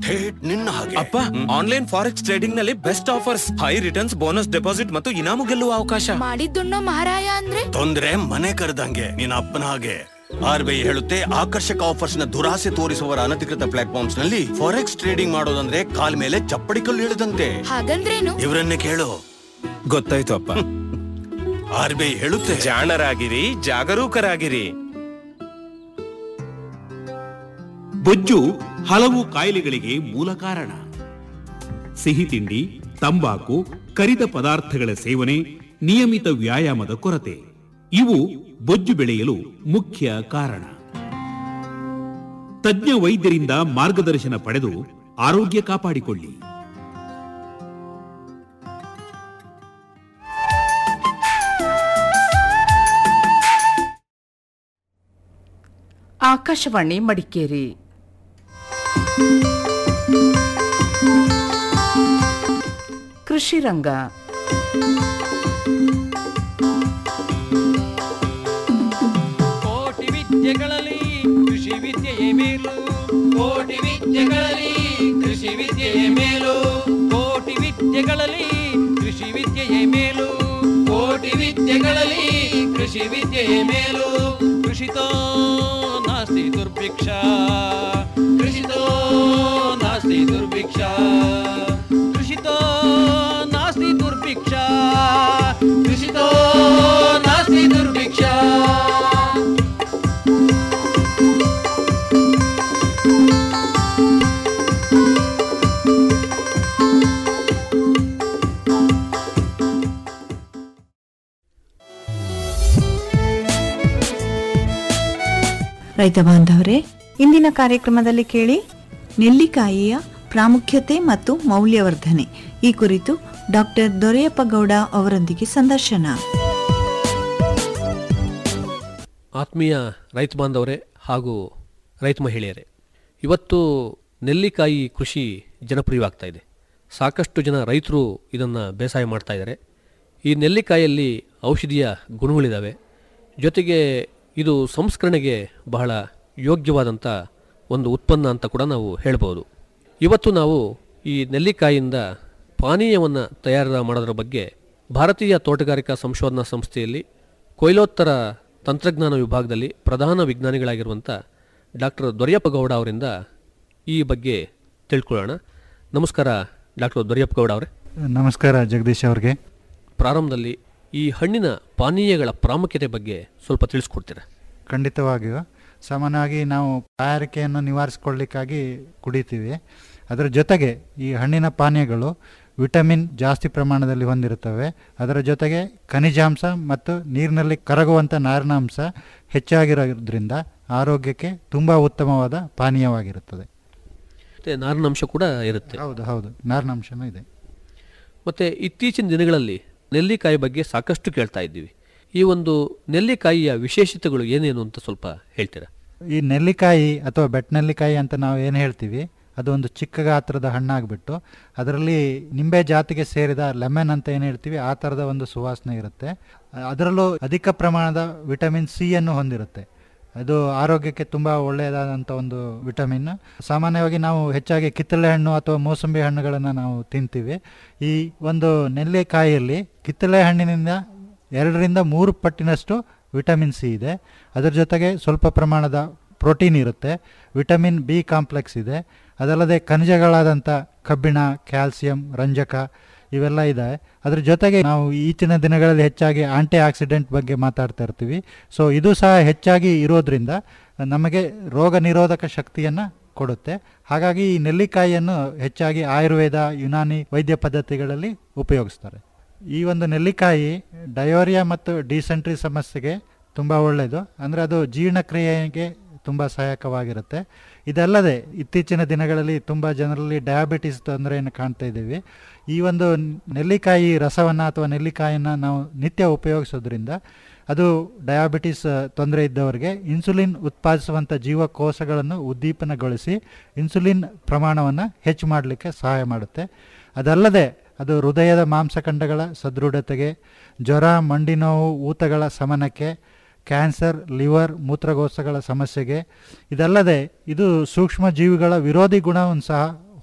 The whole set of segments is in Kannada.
ಥೇಟ್ ನಿನ್ನ ಹಾಗೆ ಅಪ್ಪ ಆನ್ಲೈನ್ ಫಾರೆಕ್ಸ್ ಟ್ರೇಡಿಂಗ್ ನಲ್ಲಿ best offers high returns bonus deposit ಮತ್ತು ಇನಾಮು ಗೆಲ್ಲುವ ಅವಕಾಶ ಮಾಡಿದ್ದುಣ್ಣೋ ಮಹಾರಾಯ ಅಂದ್ರೆ ತೊಂದ್ರೆ ಮನೆ ಕರೆದಂಗೆ ನಿನ್ನ ಅಪ್ಪನ ಹಾಗೆ ಆರ್ ಬಿ ಐ ಹೇಳುತ್ತೆ ಆಕರ್ಷಕ ಆಫರ್ಸ್ ನ ದುರಾಸೆ ತೋರಿಸುವವರ ಅನಧಿಕೃತ ಪ್ಲಾಟ್ಫಾರ್ಮ್ಸ್ ನಲ್ಲಿ ಫಾರೆಕ್ಸ್ ಟ್ರೇಡಿಂಗ್ ಮಾಡೋದಂದ್ರೆ ಕಾಲ್ ಮೇಲೆ ಚಪ್ಪಡಿ ಕಲ್ಲು ಇಳಿದಂತೆ ಹಾಗಂದ್ರೇನು ಇವರನ್ನೇ ಕೇಳು ಗೊತ್ತಾಯ್ತು ಅಪ್ಪ ಆರ್ ಬಿ ಐ ಹೇಳುತ್ತೆ ಜಾಣರಾಗಿರಿ ಜಾಗರೂಕರಾಗಿರಿ ಬೊಜ್ಜು ಹಲವು ಕಾಯಿಲೆಗಳಿಗೆ ಮೂಲ ಕಾರಣ ಸಿಹಿ ತಿಂಡಿ ತಂಬಾಕು ಕರಿದ ಪದಾರ್ಥಗಳ ಸೇವನೆ ನಿಯಮಿತ ವ್ಯಾಯಾಮದ ಕೊರತೆ ಇವು ಬೊಜ್ಜು ಬೆಳೆಯಲು ಮುಖ್ಯ ಕಾರಣ ತಜ್ಞ ವೈದ್ಯರಿಂದ ಮಾರ್ಗದರ್ಶನ ಪಡೆದು ಆರೋಗ್ಯ ಕಾಪಾಡಿಕೊಳ್ಳಿ ಆಕಾಶವಾಣಿ ಮಡಿಕೇರಿ ಕೃಷಿ ರಂಗ ಕೋಟಿ ವಿದ್ಯೆಗಳಲ್ಲಿ ಕೃಷಿ ವಿದ್ಯೆಯೇ ಮೇಲು ಕೋಟಿ ವಿದ್ಯೆಗಳಲ್ಲಿ ಕೃಷಿ ವಿದ್ಯೆಯೇ ಮೇಲು ಕೋಟಿ ವಿದ್ಯೆಗಳಲ್ಲಿ ಕೃಷಿ ವಿದ್ಯೆಯೇ ಮೇಲು ಕೋಟಿ ವಿದ್ಯೆಗಳಲ್ಲಿ ಕೃಷಿ ವಿದ್ಯೆಯೇ ಮೇಲು ಕೃಷಿತೋ ನಾಸ್ತಿ ದುರ್ಭಿಕ್ಷ ಕೃಷಿತೋ ನಾಸ್ತಿ ದುರ್ಭಿಕ್ಷ ಕೃಷಿತೋ ನಾಸ್ತಿ ದುರ್ಭಿಕ್ಷ ಕೃಷಿತೋ ನಾಸ್ತಿ ದುರ್ಭಿಕ್ಷ ರೈತ ಬಾಂಧವರೇ ಇಂದಿನ ಕಾರ್ಯಕ್ರಮದಲ್ಲಿ ಕೇಳಿ ನೆಲ್ಲಿಕಾಯಿಯ ಪ್ರಾಮುಖ್ಯತೆ ಮತ್ತು ಮೌಲ್ಯವರ್ಧನೆ ಈ ಕುರಿತು ಡಾಕ್ಟರ್ ದೊರೆಯಪ್ಪ ಗೌಡ ಅವರೊಂದಿಗೆ ಸಂದರ್ಶನ ಆತ್ಮೀಯ ರೈತ ಬಾಂಧವರೇ ಹಾಗೂ ರೈತ ಮಹಿಳೆಯರೇ ಇವತ್ತು ನೆಲ್ಲಿಕಾಯಿ ಕೃಷಿ ಜನಪ್ರಿಯವಾಗ್ತಾ ಇದೆ ಸಾಕಷ್ಟು ಜನ ರೈತರು ಇದನ್ನು ಬೇಸಾಯ ಮಾಡ್ತಾ ಇದ್ದಾರೆ ಈ ನೆಲ್ಲಿಕಾಯಲ್ಲಿ ಔಷಧೀಯ ಗುಣಗಳಿದ್ದಾವೆ ಜೊತೆಗೆ ಇದು ಸಂಸ್ಕರಣೆಗೆ ಬಹಳ ಯೋಗ್ಯವಾದಂಥ ಒಂದು ಉತ್ಪನ್ನ ಅಂತ ಕೂಡ ನಾವು ಹೇಳ್ಬೋದು ಇವತ್ತು ನಾವು ಈ ನೆಲ್ಲಿಕಾಯಿಯಿಂದ ಪಾನೀಯವನ್ನು ತಯಾರು ಮಾಡೋದ್ರ ಬಗ್ಗೆ ಭಾರತೀಯ ತೋಟಗಾರಿಕಾ ಸಂಶೋಧನಾ ಸಂಸ್ಥೆಯಲ್ಲಿ ಕೊಯ್ಲೋತ್ತರ ತಂತ್ರಜ್ಞಾನ ವಿಭಾಗದಲ್ಲಿ ಪ್ರಧಾನ ವಿಜ್ಞಾನಿಗಳಾಗಿರುವಂಥ ಡಾಕ್ಟರ್ ದೊರೆಯಪ್ಪ ಗೌಡ ಅವರಿಂದ ಈ ಬಗ್ಗೆ ತಿಳ್ಕೊಳ್ಳೋಣ ನಮಸ್ಕಾರ ಡಾಕ್ಟರ್ ದೊರೆಯಪ್ಪ ಗೌಡ ಅವರೇ ನಮಸ್ಕಾರ ಜಗದೀಶ್ ಅವ್ರಿಗೆ ಪ್ರಾರಂಭದಲ್ಲಿ ಈ ಹಣ್ಣಿನ ಪಾನೀಯಗಳ ಪ್ರಾಮುಖ್ಯತೆ ಬಗ್ಗೆ ಸ್ವಲ್ಪ ತಿಳಿಸ್ಕೊಡ್ತೀರಾ ಖಂಡಿತವಾಗಿಯೂ ಸಾಮಾನ್ಯವಾಗಿ ನಾವು ತಯಾರಿಕೆಯನ್ನು ನಿವಾರಿಸಿಕೊಳ್ಳಿಕ್ಕಾಗಿ ಕುಡಿತೀವಿ ಅದರ ಜೊತೆಗೆ ಈ ಹಣ್ಣಿನ ಪಾನೀಯಗಳು ವಿಟಮಿನ್ ಜಾಸ್ತಿ ಪ್ರಮಾಣದಲ್ಲಿ ಹೊಂದಿರುತ್ತವೆ ಅದರ ಜೊತೆಗೆ ಖನಿಜಾಂಶ ಮತ್ತು ನೀರಿನಲ್ಲಿ ಕರಗುವಂಥ ನಾರಿನಾಂಶ ಹೆಚ್ಚಾಗಿರೋದ್ರಿಂದ ಆರೋಗ್ಯಕ್ಕೆ ತುಂಬ ಉತ್ತಮವಾದ ಪಾನೀಯವಾಗಿರುತ್ತದೆ ಮತ್ತು ನಾರಿನಾಂಶ ಕೂಡ ಇರುತ್ತೆ ಹೌದು ಹೌದು ನಾರಿನಾಂಶನೂ ಇದೆ ಮತ್ತು ಇತ್ತೀಚಿನ ದಿನಗಳಲ್ಲಿ ನೆಲ್ಲಿಕಾಯಿ ಬಗ್ಗೆ ಸಾಕಷ್ಟು ಕೇಳ್ತಾ ಇದ್ದೀವಿ ಈ ಒಂದು ನೆಲ್ಲಿಕಾಯಿಯ ವಿಶೇಷತೆಗಳು ಏನೇನು ಅಂತ ಸ್ವಲ್ಪ ಹೇಳ್ತೀರಾ ಈ ನೆಲ್ಲಿಕಾಯಿ ಅಥವಾ ಬೆಟ್ ನೆಲ್ಲಿಕಾಯಿ ಅಂತ ನಾವು ಏನು ಹೇಳ್ತೀವಿ ಅದು ಒಂದು ಚಿಕ್ಕ ಗಾತ್ರದ ಹಣ್ಣಾಗ್ಬಿಟ್ಟು ಅದರಲ್ಲಿ ನಿಂಬೆ ಜಾತಿಗೆ ಸೇರಿದ ಲೆಮನ್ ಅಂತ ಏನು ಹೇಳ್ತೀವಿ ಆ ಥರದ ಒಂದು ಸುವಾಸನೆ ಇರುತ್ತೆ ಅದರಲ್ಲೂ ಅಧಿಕ ಪ್ರಮಾಣದ ವಿಟಮಿನ್ ಸಿ ಅನ್ನು ಹೊಂದಿರುತ್ತೆ ಅದು ಆರೋಗ್ಯಕ್ಕೆ ತುಂಬ ಒಳ್ಳೆಯದಾದಂಥ ಒಂದು ವಿಟಮಿನ್ ಸಾಮಾನ್ಯವಾಗಿ ನಾವು ಹೆಚ್ಚಾಗಿ ಕಿತ್ತಳೆ ಹಣ್ಣು ಅಥವಾ ಮೋಸಂಬಿ ಹಣ್ಣುಗಳನ್ನು ನಾವು ತಿಂತೀವಿ ಈ ಒಂದು ನೆಲ್ಲಿಕಾಯಿಯಲ್ಲಿ ಕಿತ್ತಳೆ ಹಣ್ಣಿನಿಂದ ಎರಡರಿಂದ ಮೂರು ಪಟ್ಟಿನಷ್ಟು ವಿಟಮಿನ್ ಸಿ ಇದೆ ಅದರ ಜೊತೆಗೆ ಸ್ವಲ್ಪ ಪ್ರಮಾಣದ ಪ್ರೋಟೀನ್ ಇರುತ್ತೆ ವಿಟಮಿನ್ ಬಿ ಕಾಂಪ್ಲೆಕ್ಸ್ ಇದೆ ಅದಲ್ಲದೆ ಖನಿಜಗಳಾದಂಥ ಕಬ್ಬಿಣ ಕ್ಯಾಲ್ಸಿಯಂ ರಂಜಕ ಇವೆಲ್ಲ ಇದೆ ಅದ್ರ ಜೊತೆಗೆ ನಾವು ಈಚಿನ ದಿನಗಳಲ್ಲಿ ಹೆಚ್ಚಾಗಿ ಆಂಟಿ ಆಕ್ಸಿಡೆಂಟ್ ಬಗ್ಗೆ ಮಾತಾಡ್ತಾ ಇರ್ತೀವಿ ಸೊ ಇದು ಸಹ ಹೆಚ್ಚಾಗಿ ಇರೋದ್ರಿಂದ ನಮಗೆ ರೋಗ ನಿರೋಧಕ ಶಕ್ತಿಯನ್ನು ಕೊಡುತ್ತೆ ಹಾಗಾಗಿ ಈ ನೆಲ್ಲಿಕಾಯಿಯನ್ನು ಹೆಚ್ಚಾಗಿ ಆಯುರ್ವೇದ ಯುನಾನಿ ವೈದ್ಯ ಪದ್ಧತಿಗಳಲ್ಲಿ ಉಪಯೋಗಿಸ್ತಾರೆ ಈ ಒಂದು ನೆಲ್ಲಿಕಾಯಿ ಡಯೋರಿಯಾ ಮತ್ತು ಡಿಸೆಂಟ್ರಿ ಸಮಸ್ಯೆಗೆ ತುಂಬ ಒಳ್ಳೆಯದು ಅಂದರೆ ಅದು ಜೀರ್ಣಕ್ರಿಯೆಗೆ ತುಂಬ ಸಹಾಯಕವಾಗಿರುತ್ತೆ ಇದಲ್ಲದೆ ಇತ್ತೀಚಿನ ದಿನಗಳಲ್ಲಿ ತುಂಬ ಜನರಲ್ಲಿ ಡಯಾಬಿಟಿಸ್ ತೊಂದರೆಯನ್ನು ಕಾಣ್ತಾ ಇದ್ದೀವಿ ಈ ಒಂದು ನೆಲ್ಲಿಕಾಯಿ ರಸವನ್ನು ಅಥವಾ ನೆಲ್ಲಿಕಾಯಿಯನ್ನು ನಾವು ನಿತ್ಯ ಉಪಯೋಗಿಸೋದ್ರಿಂದ ಅದು ಡಯಾಬಿಟಿಸ್ ತೊಂದರೆ ಇದ್ದವರಿಗೆ ಇನ್ಸುಲಿನ್ ಉತ್ಪಾದಿಸುವಂಥ ಜೀವಕೋಶಗಳನ್ನು ಉದ್ದೀಪನಗೊಳಿಸಿ ಇನ್ಸುಲಿನ್ ಪ್ರಮಾಣವನ್ನು ಹೆಚ್ಚು ಮಾಡಲಿಕ್ಕೆ ಸಹಾಯ ಮಾಡುತ್ತೆ ಅದಲ್ಲದೆ ಅದು ಹೃದಯದ ಮಾಂಸಖಂಡಗಳ ಸದೃಢತೆಗೆ ಜ್ವರ ಮಂಡಿ ನೋವು ಊತಗಳ ಶಮನಕ್ಕೆ ಕ್ಯಾನ್ಸರ್ ಲಿವರ್ ಮೂತ್ರಕೋಶಗಳ ಸಮಸ್ಯೆಗೆ ಇದಲ್ಲದೆ ಇದು ಸೂಕ್ಷ್ಮ ಜೀವಿಗಳ ವಿರೋಧಿ ಗುಣವನ್ನು ಸಹ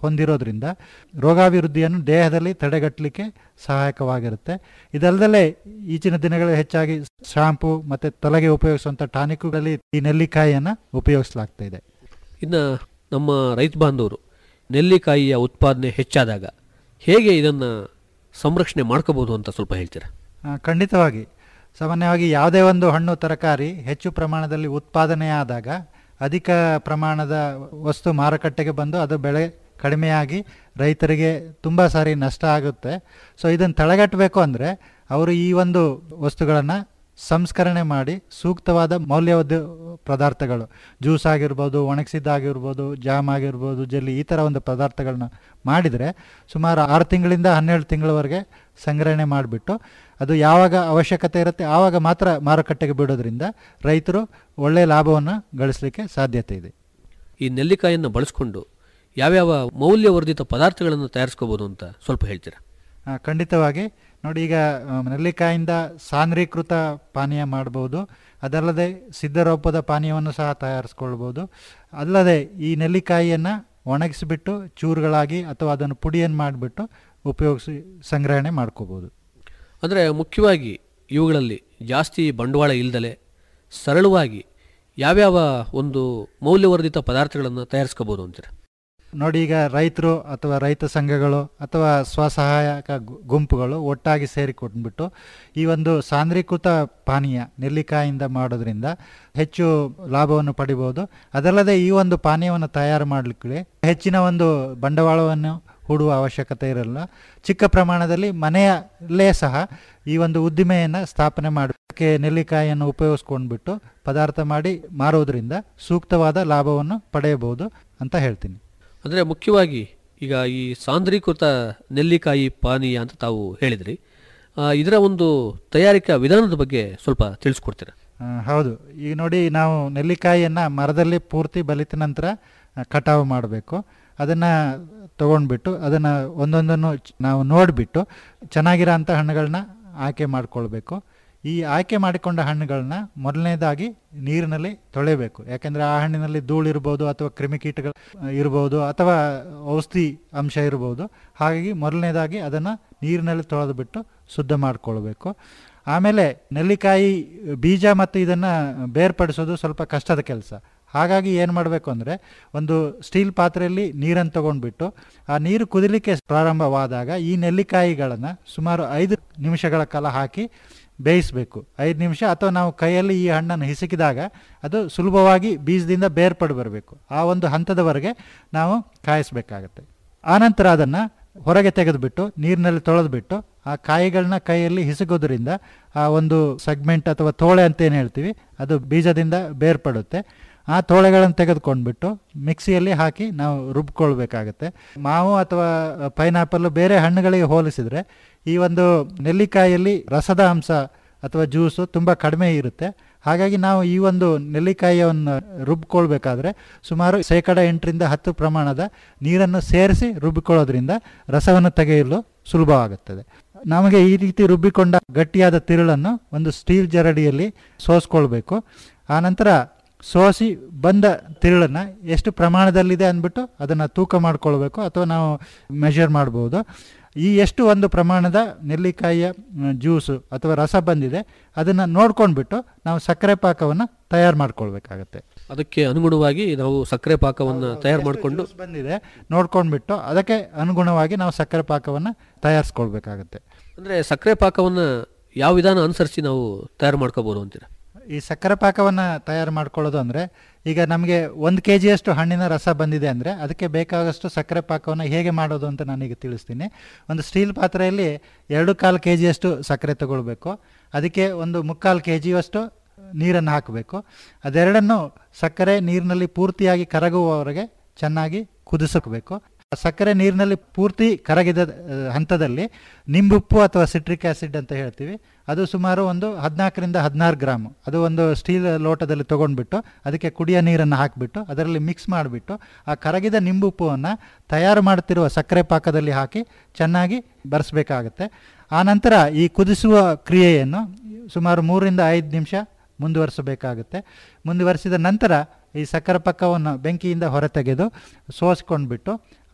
ಹೊಂದಿರೋದ್ರಿಂದ ರೋಗಾಭಿವೃದ್ಧಿಯನ್ನು ದೇಹದಲ್ಲಿ ತಡೆಗಟ್ಟಲಿಕ್ಕೆ ಸಹಾಯಕವಾಗಿರುತ್ತೆ ಇದಲ್ಲದೆ ಈಚಿನ ದಿನಗಳಲ್ಲಿ ಹೆಚ್ಚಾಗಿ ಶಾಂಪು ಮತ್ತು ತಲೆಗೆ ಉಪಯೋಗಿಸುವಂಥ ಟಾನಿಕ್ಗಳಲ್ಲಿ ಈ ನೆಲ್ಲಿಕಾಯಿಯನ್ನು ಉಪಯೋಗಿಸಲಾಗ್ತಾ ಇದೆ ಇನ್ನು ನಮ್ಮ ರೈತ ಬಾಂಧವರು ನೆಲ್ಲಿಕಾಯಿಯ ಉತ್ಪಾದನೆ ಹೆಚ್ಚಾದಾಗ ಹೇಗೆ ಇದನ್ನು ಸಂರಕ್ಷಣೆ ಮಾಡ್ಕೋಬೋದು ಅಂತ ಸ್ವಲ್ಪ ಹೇಳ್ತೀರಾ ಆ, ಖಂಡಿತವಾಗಿ ಸಾಮಾನ್ಯವಾಗಿ ಯಾವುದೇ ಒಂದು ಹಣ್ಣು ತರಕಾರಿ ಹೆಚ್ಚು ಪ್ರಮಾಣದಲ್ಲಿ ಉತ್ಪಾದನೆಯಾದಾಗ ಅಧಿಕ ಪ್ರಮಾಣದ ವಸ್ತು ಮಾರುಕಟ್ಟೆಗೆ ಬಂದು ಅದು ಬೆಳೆ ಕಡಿಮೆಯಾಗಿ ರೈತರಿಗೆ ತುಂಬ ಸಾರಿ ನಷ್ಟ ಆಗುತ್ತೆ ಸೊ ಇದನ್ನು ತಡೆಗಟ್ಟಬೇಕು ಅಂದರೆ ಅವರು ಈ ಒಂದು ವಸ್ತುಗಳನ್ನು ಸಂಸ್ಕರಣೆ ಮಾಡಿ ಸೂಕ್ತವಾದ ಮೌಲ್ಯವರ್ಧ ಪದಾರ್ಥಗಳು ಜ್ಯೂಸ್ ಆಗಿರ್ಬೋದು ಒಣಗಿಸಿದ್ದಾಗಿರ್ಬೋದು ಜಾಮ್ ಆಗಿರ್ಬೋದು ಜೆಲ್ಲಿ ಈ ಥರ ಒಂದು ಪದಾರ್ಥಗಳನ್ನ ಮಾಡಿದರೆ ಸುಮಾರು ಆರು ತಿಂಗಳಿಂದ ಹನ್ನೆರಡು ತಿಂಗಳವರೆಗೆ ಸಂಗ್ರಹಣೆ ಮಾಡಿಬಿಟ್ಟು ಅದು ಯಾವಾಗ ಅವಶ್ಯಕತೆ ಇರುತ್ತೆ ಆವಾಗ ಮಾತ್ರ ಮಾರುಕಟ್ಟೆಗೆ ಬಿಡೋದ್ರಿಂದ ರೈತರು ಒಳ್ಳೆಯ ಲಾಭವನ್ನು ಗಳಿಸಲಿಕ್ಕೆ ಸಾಧ್ಯತೆ ಇದೆ ಈ ನೆಲ್ಲಿಕಾಯಿಯನ್ನು ಬಳಸ್ಕೊಂಡು ಯಾವ್ಯಾವ ಮೌಲ್ಯವರ್ಧಿತ ಪದಾರ್ಥಗಳನ್ನು ತಯಾರಿಸ್ಕೋಬೋದು ಅಂತ ಸ್ವಲ್ಪ ಹೇಳ್ತೀರಾ ಆ, ಖಂಡಿತವಾಗಿ ನೋಡಿ ಈಗ ಆ, ನೆಲ್ಲಿಕಾಯಿಂದ ಸಾಂದ್ರೀಕೃತ ಪಾನೀಯ ಮಾಡ್ಬೋದು ಅದಲ್ಲದೆ ಸಿದ್ಧರೂಪದ ಪಾನೀಯವನ್ನು ಸಹ ತಯಾರಿಸ್ಕೊಳ್ಬೋದು ಅಲ್ಲದೆ ಈ ನೆಲ್ಲಿಕಾಯಿಯನ್ನು ಒಣಗಿಸಿಬಿಟ್ಟು ಚೂರುಗಳಾಗಿ ಅಥವಾ ಅದನ್ನು ಪುಡಿಯನ್ನು ಮಾಡಿಬಿಟ್ಟು ಉಪಯೋಗಿಸಿ ಸಂಗ್ರಹಣೆ ಮಾಡ್ಕೋಬೋದು ಅಂದರೆ ಮುಖ್ಯವಾಗಿ ಇವುಗಳಲ್ಲಿ ಜಾಸ್ತಿ ಬಂಡವಾಳ ಇಲ್ದಲೆ ಸರಳವಾಗಿ ಯಾವ್ಯಾವ ಒಂದು ಮೌಲ್ಯವರ್ಧಿತ ಪದಾರ್ಥಗಳನ್ನು ತಯಾರಿಸ್ಕೋಬೋದು ಅಂತೀರಾ ನೋಡಿ ಈಗ ರೈತರು ಅಥವಾ ರೈತ ಸಂಘಗಳು ಅಥವಾ ಸ್ವಸಹಾಯಕ ಗು- ಗುಂಪುಗಳು ಒಟ್ಟಾಗಿ ಸೇರಿಕೊಂಡ್ಬಿಟ್ಟು ಈ ಒಂದು ಸಾಂದ್ರೀಕೃತ ಪಾನೀಯ ನೆಲ್ಲಿಕಾಯಿಂದ ಮಾಡೋದ್ರಿಂದ ಹೆಚ್ಚು ಲಾಭವನ್ನು ಪಡಿಬೋದು ಅದಲ್ಲದೆ ಈ ಒಂದು ಪಾನೀಯವನ್ನು ತಯಾರು ಮಾಡಲಿಕ್ಕೆ ಹೆಚ್ಚಿನ ಒಂದು ಬಂಡವಾಳವನ್ನು ಹೂಡುವ ಅವಶ್ಯಕತೆ ಇರಲ್ಲ ಚಿಕ್ಕ ಪ್ರಮಾಣದಲ್ಲಿ ಮನೆಯಲ್ಲೇ ಸಹ ಈ ಒಂದು ಉದ್ದಿಮೆಯನ್ನು ಸ್ಥಾಪನೆ ಮಾಡೋಕ್ಕೆ ನೆಲ್ಲಿಕಾಯಿಯನ್ನು ಉಪಯೋಗಿಸ್ಕೊಂಡ್ಬಿಟ್ಟು ಪದಾರ್ಥ ಮಾಡಿ ಮಾರೋದ್ರಿಂದ ಸೂಕ್ತವಾದ ಲಾಭವನ್ನು ಪಡೆಯಬಹುದು ಅಂತ ಹೇಳ್ತೀನಿ ಅಂದರೆ ಮುಖ್ಯವಾಗಿ ಈಗ ಈ ಸಾಂದ್ರೀಕೃತ ನೆಲ್ಲಿಕಾಯಿ ಪಾನೀಯ ಅಂತ ತಾವು ಹೇಳಿದ್ರಿ ಆ, ಇದರ ಒಂದು ತಯಾರಿಕಾ ವಿಧಾನದ ಬಗ್ಗೆ ಸ್ವಲ್ಪ ತಿಳಿಸ್ಕೊಡ್ತೀರಾ ಆ, ಹೌದು ಈಗ ನೋಡಿ ನಾವು ನೆಲ್ಲಿಕಾಯಿಯನ್ನು ಮರದಲ್ಲಿ ಪೂರ್ತಿ ಬಲಿತ ನಂತರ ಆ, ಕಟಾವು ಮಾಡಬೇಕು ಅದನ್ನು ತಗೊಂಡ್ಬಿಟ್ಟು ಅದನ್ನು ಒಂದೊಂದನ್ನು ಚ್- ನಾವು ನೋಡಿಬಿಟ್ಟು ಚೆನ್ನಾಗಿರೋ ಅಂಥ ಹಣ್ಣುಗಳನ್ನ ಆಯ್ಕೆ ಮಾಡ್ಕೊಳ್ಬೇಕು ಈ ಆಯ್ಕೆ ಮಾಡಿಕೊಂಡ ಹಣ್ಣುಗಳನ್ನ ಮೊದಲನೇದಾಗಿ ನೀರಿನಲ್ಲಿ ತೊಳೆಯಬೇಕು ಯಾಕೆಂದರೆ ಆ ಹಣ್ಣಿನಲ್ಲಿ ಧೂಳಿರ್ಬೋದು ಅಥವಾ ಕ್ರಿಮಿಕೀಟಗಳು ಆ, ಇರ್ಬೋದು ಅಥವಾ ಔಷಧಿ ಅಂಶ ಇರ್ಬೋದು ಹಾಗಾಗಿ ಮೊದಲನೇದಾಗಿ ಅದನ್ನು ನೀರಿನಲ್ಲಿ ತೊಳೆದುಬಿಟ್ಟು ಶುದ್ಧ ಮಾಡಿಕೊಳ್ಬೇಕು ಆಮೇಲೆ ನೆಲ್ಲಿಕಾಯಿ ಬೀಜ ಮತ್ತು ಇದನ್ನು ಬೇರ್ಪಡಿಸೋದು ಸ್ವಲ್ಪ ಕಷ್ಟದ ಕೆಲಸ ಹಾಗಾಗಿ ಏನು ಮಾಡಬೇಕು ಅಂದರೆ ಒಂದು ಸ್ಟೀಲ್ ಪಾತ್ರೆಯಲ್ಲಿ ನೀರನ್ನು ತಗೊಂಡ್ಬಿಟ್ಟು ಆ ನೀರು ಕುದಿಲಿಕ್ಕೆ ಪ್ರಾರಂಭವಾದಾಗ ಈ ನೆಲ್ಲಿಕಾಯಿಗಳನ್ನು ಸುಮಾರು ಐದು ನಿಮಿಷಗಳ ಕಾಲ ಹಾಕಿ ಬೇಯಿಸಬೇಕು ಐದು ನಿಮಿಷ ಅಥವಾ ನಾವು ಕೈಯಲ್ಲಿ ಈ ಹಣ್ಣನ್ನು ಹಿಸುಕಿದಾಗ ಅದು ಸುಲಭವಾಗಿ ಬೀಜದಿಂದ ಬೇರ್ಪಡು ಬರಬೇಕು ಆ ಒಂದು ಹಂತದವರೆಗೆ ನಾವು ಕಾಯಿಸಬೇಕಾಗತ್ತೆ ಆನಂತರ ಅದನ್ನು ಹೊರಗೆ ತೆಗೆದುಬಿಟ್ಟು ನೀರಿನಲ್ಲಿ ತೊಳೆದ್ಬಿಟ್ಟು ಆ ಕಾಯಿಗಳನ್ನ ಕೈಯಲ್ಲಿ ಹಿಸುಗೋದ್ರಿಂದ ಆ ಒಂದು ಸೆಗ್ಮೆಂಟ್ ಅಥವಾ ತೋಳೆ ಅಂತ ಏನು ಹೇಳ್ತೀವಿ ಅದು ಬೀಜದಿಂದ ಬೇರ್ಪಡುತ್ತೆ ಆ ತೋಳೆಗಳನ್ನು ತೆಗೆದುಕೊಂಡ್ಬಿಟ್ಟು ಮಿಕ್ಸಿಯಲ್ಲಿ ಹಾಕಿ ನಾವು ರುಬ್ಕೊಳ್ಬೇಕಾಗತ್ತೆ ಮಾವು ಅಥವಾ ಪೈನಾಪಲ್ ಬೇರೆ ಹಣ್ಣುಗಳಿಗೆ ಹೋಲಿಸಿದರೆ ಈ ಒಂದು ನೆಲ್ಲಿಕಾಯಿಯಲ್ಲಿ ರಸದ ಅಂಶ ಅಥವಾ ಜ್ಯೂಸು ತುಂಬ ಕಡಿಮೆ ಇರುತ್ತೆ ಹಾಗಾಗಿ ನಾವು ಈ ಒಂದು ನೆಲ್ಲಿಕಾಯಿಯನ್ನು ರುಬ್ಕೊಳ್ಬೇಕಾದ್ರೆ ಸುಮಾರು ಶೇಕಡ ಎಂಟರಿಂದ ಹತ್ತು ಪ್ರಮಾಣದ ನೀರನ್ನು ಸೇರಿಸಿ ರುಬ್ಬಿಕೊಳ್ಳೋದ್ರಿಂದ ರಸವನ್ನು ತೆಗೆಯಲು ಸುಲಭವಾಗುತ್ತದೆ ನಮಗೆ ಈ ರೀತಿ ರುಬ್ಬಿಕೊಂಡ ಗಟ್ಟಿಯಾದ ತಿರುಳನ್ನು ಒಂದು ಸ್ಟೀಲ್ ಜರಡಿಯಲ್ಲಿ ಸೋಸ್ಕೊಳ್ಬೇಕು ಆನಂತರ ಸೋಸಿ ಬಂದ ತಿರುಳನ್ನು ಎಷ್ಟು ಪ್ರಮಾಣದಲ್ಲಿದೆ ಅಂದ್ಬಿಟ್ಟು ಅದನ್ನು ತೂಕ ಮಾಡ್ಕೊಳ್ಬೇಕು ಅಥವಾ ನಾವು ಮೆಷರ್ ಮಾಡ್ಬೋದು ಈ ಎಷ್ಟು ಒಂದು ಪ್ರಮಾಣದ ನೆಲ್ಲಿಕಾಯಿಯ ಮ್, ಜ್ಯೂಸು ಅಥವಾ ರಸ ಬಂದಿದೆ ಅದನ್ನು ನೋಡ್ಕೊಂಡ್ಬಿಟ್ಟು ನಾವು ಸಕ್ಕರೆ ಪಾಕವನ್ನು ತಯಾರು ಮಾಡ್ಕೊಳ್ಬೇಕಾಗತ್ತೆ ಅದಕ್ಕೆ ಅನುಗುಣವಾಗಿ ನಾವು ಸಕ್ಕರೆ ಪಾಕವನ್ನು ತಯಾರು ಮಾಡಿಕೊಂಡು ಜ್ಯೂಸ್ ಬಂದಿದೆ ನೋಡ್ಕೊಂಡ್ಬಿಟ್ಟು ಅದಕ್ಕೆ ಅನುಗುಣವಾಗಿ ನಾವು ಸಕ್ಕರೆ ಪಾಕವನ್ನು ತಯಾರಿಸ್ಕೊಳ್ಬೇಕಾಗತ್ತೆ ಅಂದರೆ ಸಕ್ಕರೆ ಪಾಕವನ್ನು ಯಾವ ವಿಧಾನ ಅನುಸರಿಸಿ ನಾವು ತಯಾರು ಮಾಡ್ಕೋಬೋದು ಅಂತೀರಾ ಈ ಸಕ್ಕರೆ ಪಾಕವನ್ನು ತಯಾರು ಮಾಡ್ಕೊಳ್ಳೋದು ಅಂದರೆ ಈಗ ನಮಗೆ ಒಂದು ಕೆ ಜಿಯಷ್ಟು ಹಣ್ಣಿನ ರಸ ಬಂದಿದೆ ಅಂದರೆ ಅದಕ್ಕೆ ಬೇಕಾದಷ್ಟು ಸಕ್ಕರೆ ಪಾಕವನ್ನು ಹೇಗೆ ಮಾಡೋದು ಅಂತ ನಾನೀಗ ತಿಳಿಸ್ತೀನಿ ಒಂದು ಸ್ಟೀಲ್ ಪಾತ್ರೆಯಲ್ಲಿ ಎರಡು ಕಾಲು ಕೆ ಜಿಯಷ್ಟು ಸಕ್ಕರೆ ತಗೊಳ್ಬೇಕು ಅದಕ್ಕೆ ಒಂದು ಮುಕ್ಕಾಲು ಕೆ ಜಿಯಷ್ಟು ನೀರನ್ನು ಹಾಕಬೇಕು ಅದೆರಡನ್ನು ಸಕ್ಕರೆ ನೀರಿನಲ್ಲಿ ಪೂರ್ತಿಯಾಗಿ ಕರಗುವವರೆಗೆ ಚೆನ್ನಾಗಿ ಕುದಿಸಬೇಕು ಆ ಸಕ್ಕರೆ ನೀರಿನಲ್ಲಿ ಪೂರ್ತಿ ಕರಗಿದ ಆ, ಹಂತದಲ್ಲಿ ನಿಂಬುಪ್ಪು ಅಥವಾ ಸಿಟ್ರಿಕ್ ಆ್ಯಸಿಡ್ ಅಂತ ಹೇಳ್ತೀವಿ ಅದು ಸುಮಾರು ಒಂದು ಹದಿನಾಲ್ಕರಿಂದ ಹದಿನಾರು ಗ್ರಾಮ್ ಅದು ಒಂದು ಸ್ಟೀಲ್ ಲೋಟದಲ್ಲಿ ತೊಗೊಂಡ್ಬಿಟ್ಟು ಅದಕ್ಕೆ ಕುಡಿಯೋ ನೀರನ್ನು ಹಾಕಿಬಿಟ್ಟು ಅದರಲ್ಲಿ ಮಿಕ್ಸ್ ಮಾಡಿಬಿಟ್ಟು ಆ ಕರಗಿದ ನಿಂಬುಪ್ಪವನ್ನು ತಯಾರು ಮಾಡ್ತಿರುವ ಸಕ್ಕರೆ ಪಾಕದಲ್ಲಿ ಹಾಕಿ ಚೆನ್ನಾಗಿ ಬರೆಸ್ಬೇಕಾಗತ್ತೆ ಆನಂತರ ಈ ಕುದಿಸುವ ಕ್ರಿಯೆಯನ್ನು ಸುಮಾರು ಮೂರರಿಂದ ಐದು ನಿಮಿಷ ಮುಂದುವರಿಸಬೇಕಾಗುತ್ತೆ ಮುಂದುವರಿಸಿದ ನಂತರ ಈ ಸಕ್ಕರೆ ಪಾಕವನ್ನು ಬೆಂಕಿಯಿಂದ ಹೊರತೆಗೆದು ಸೋಸ್ಕೊಂಡ್ಬಿಟ್ಟು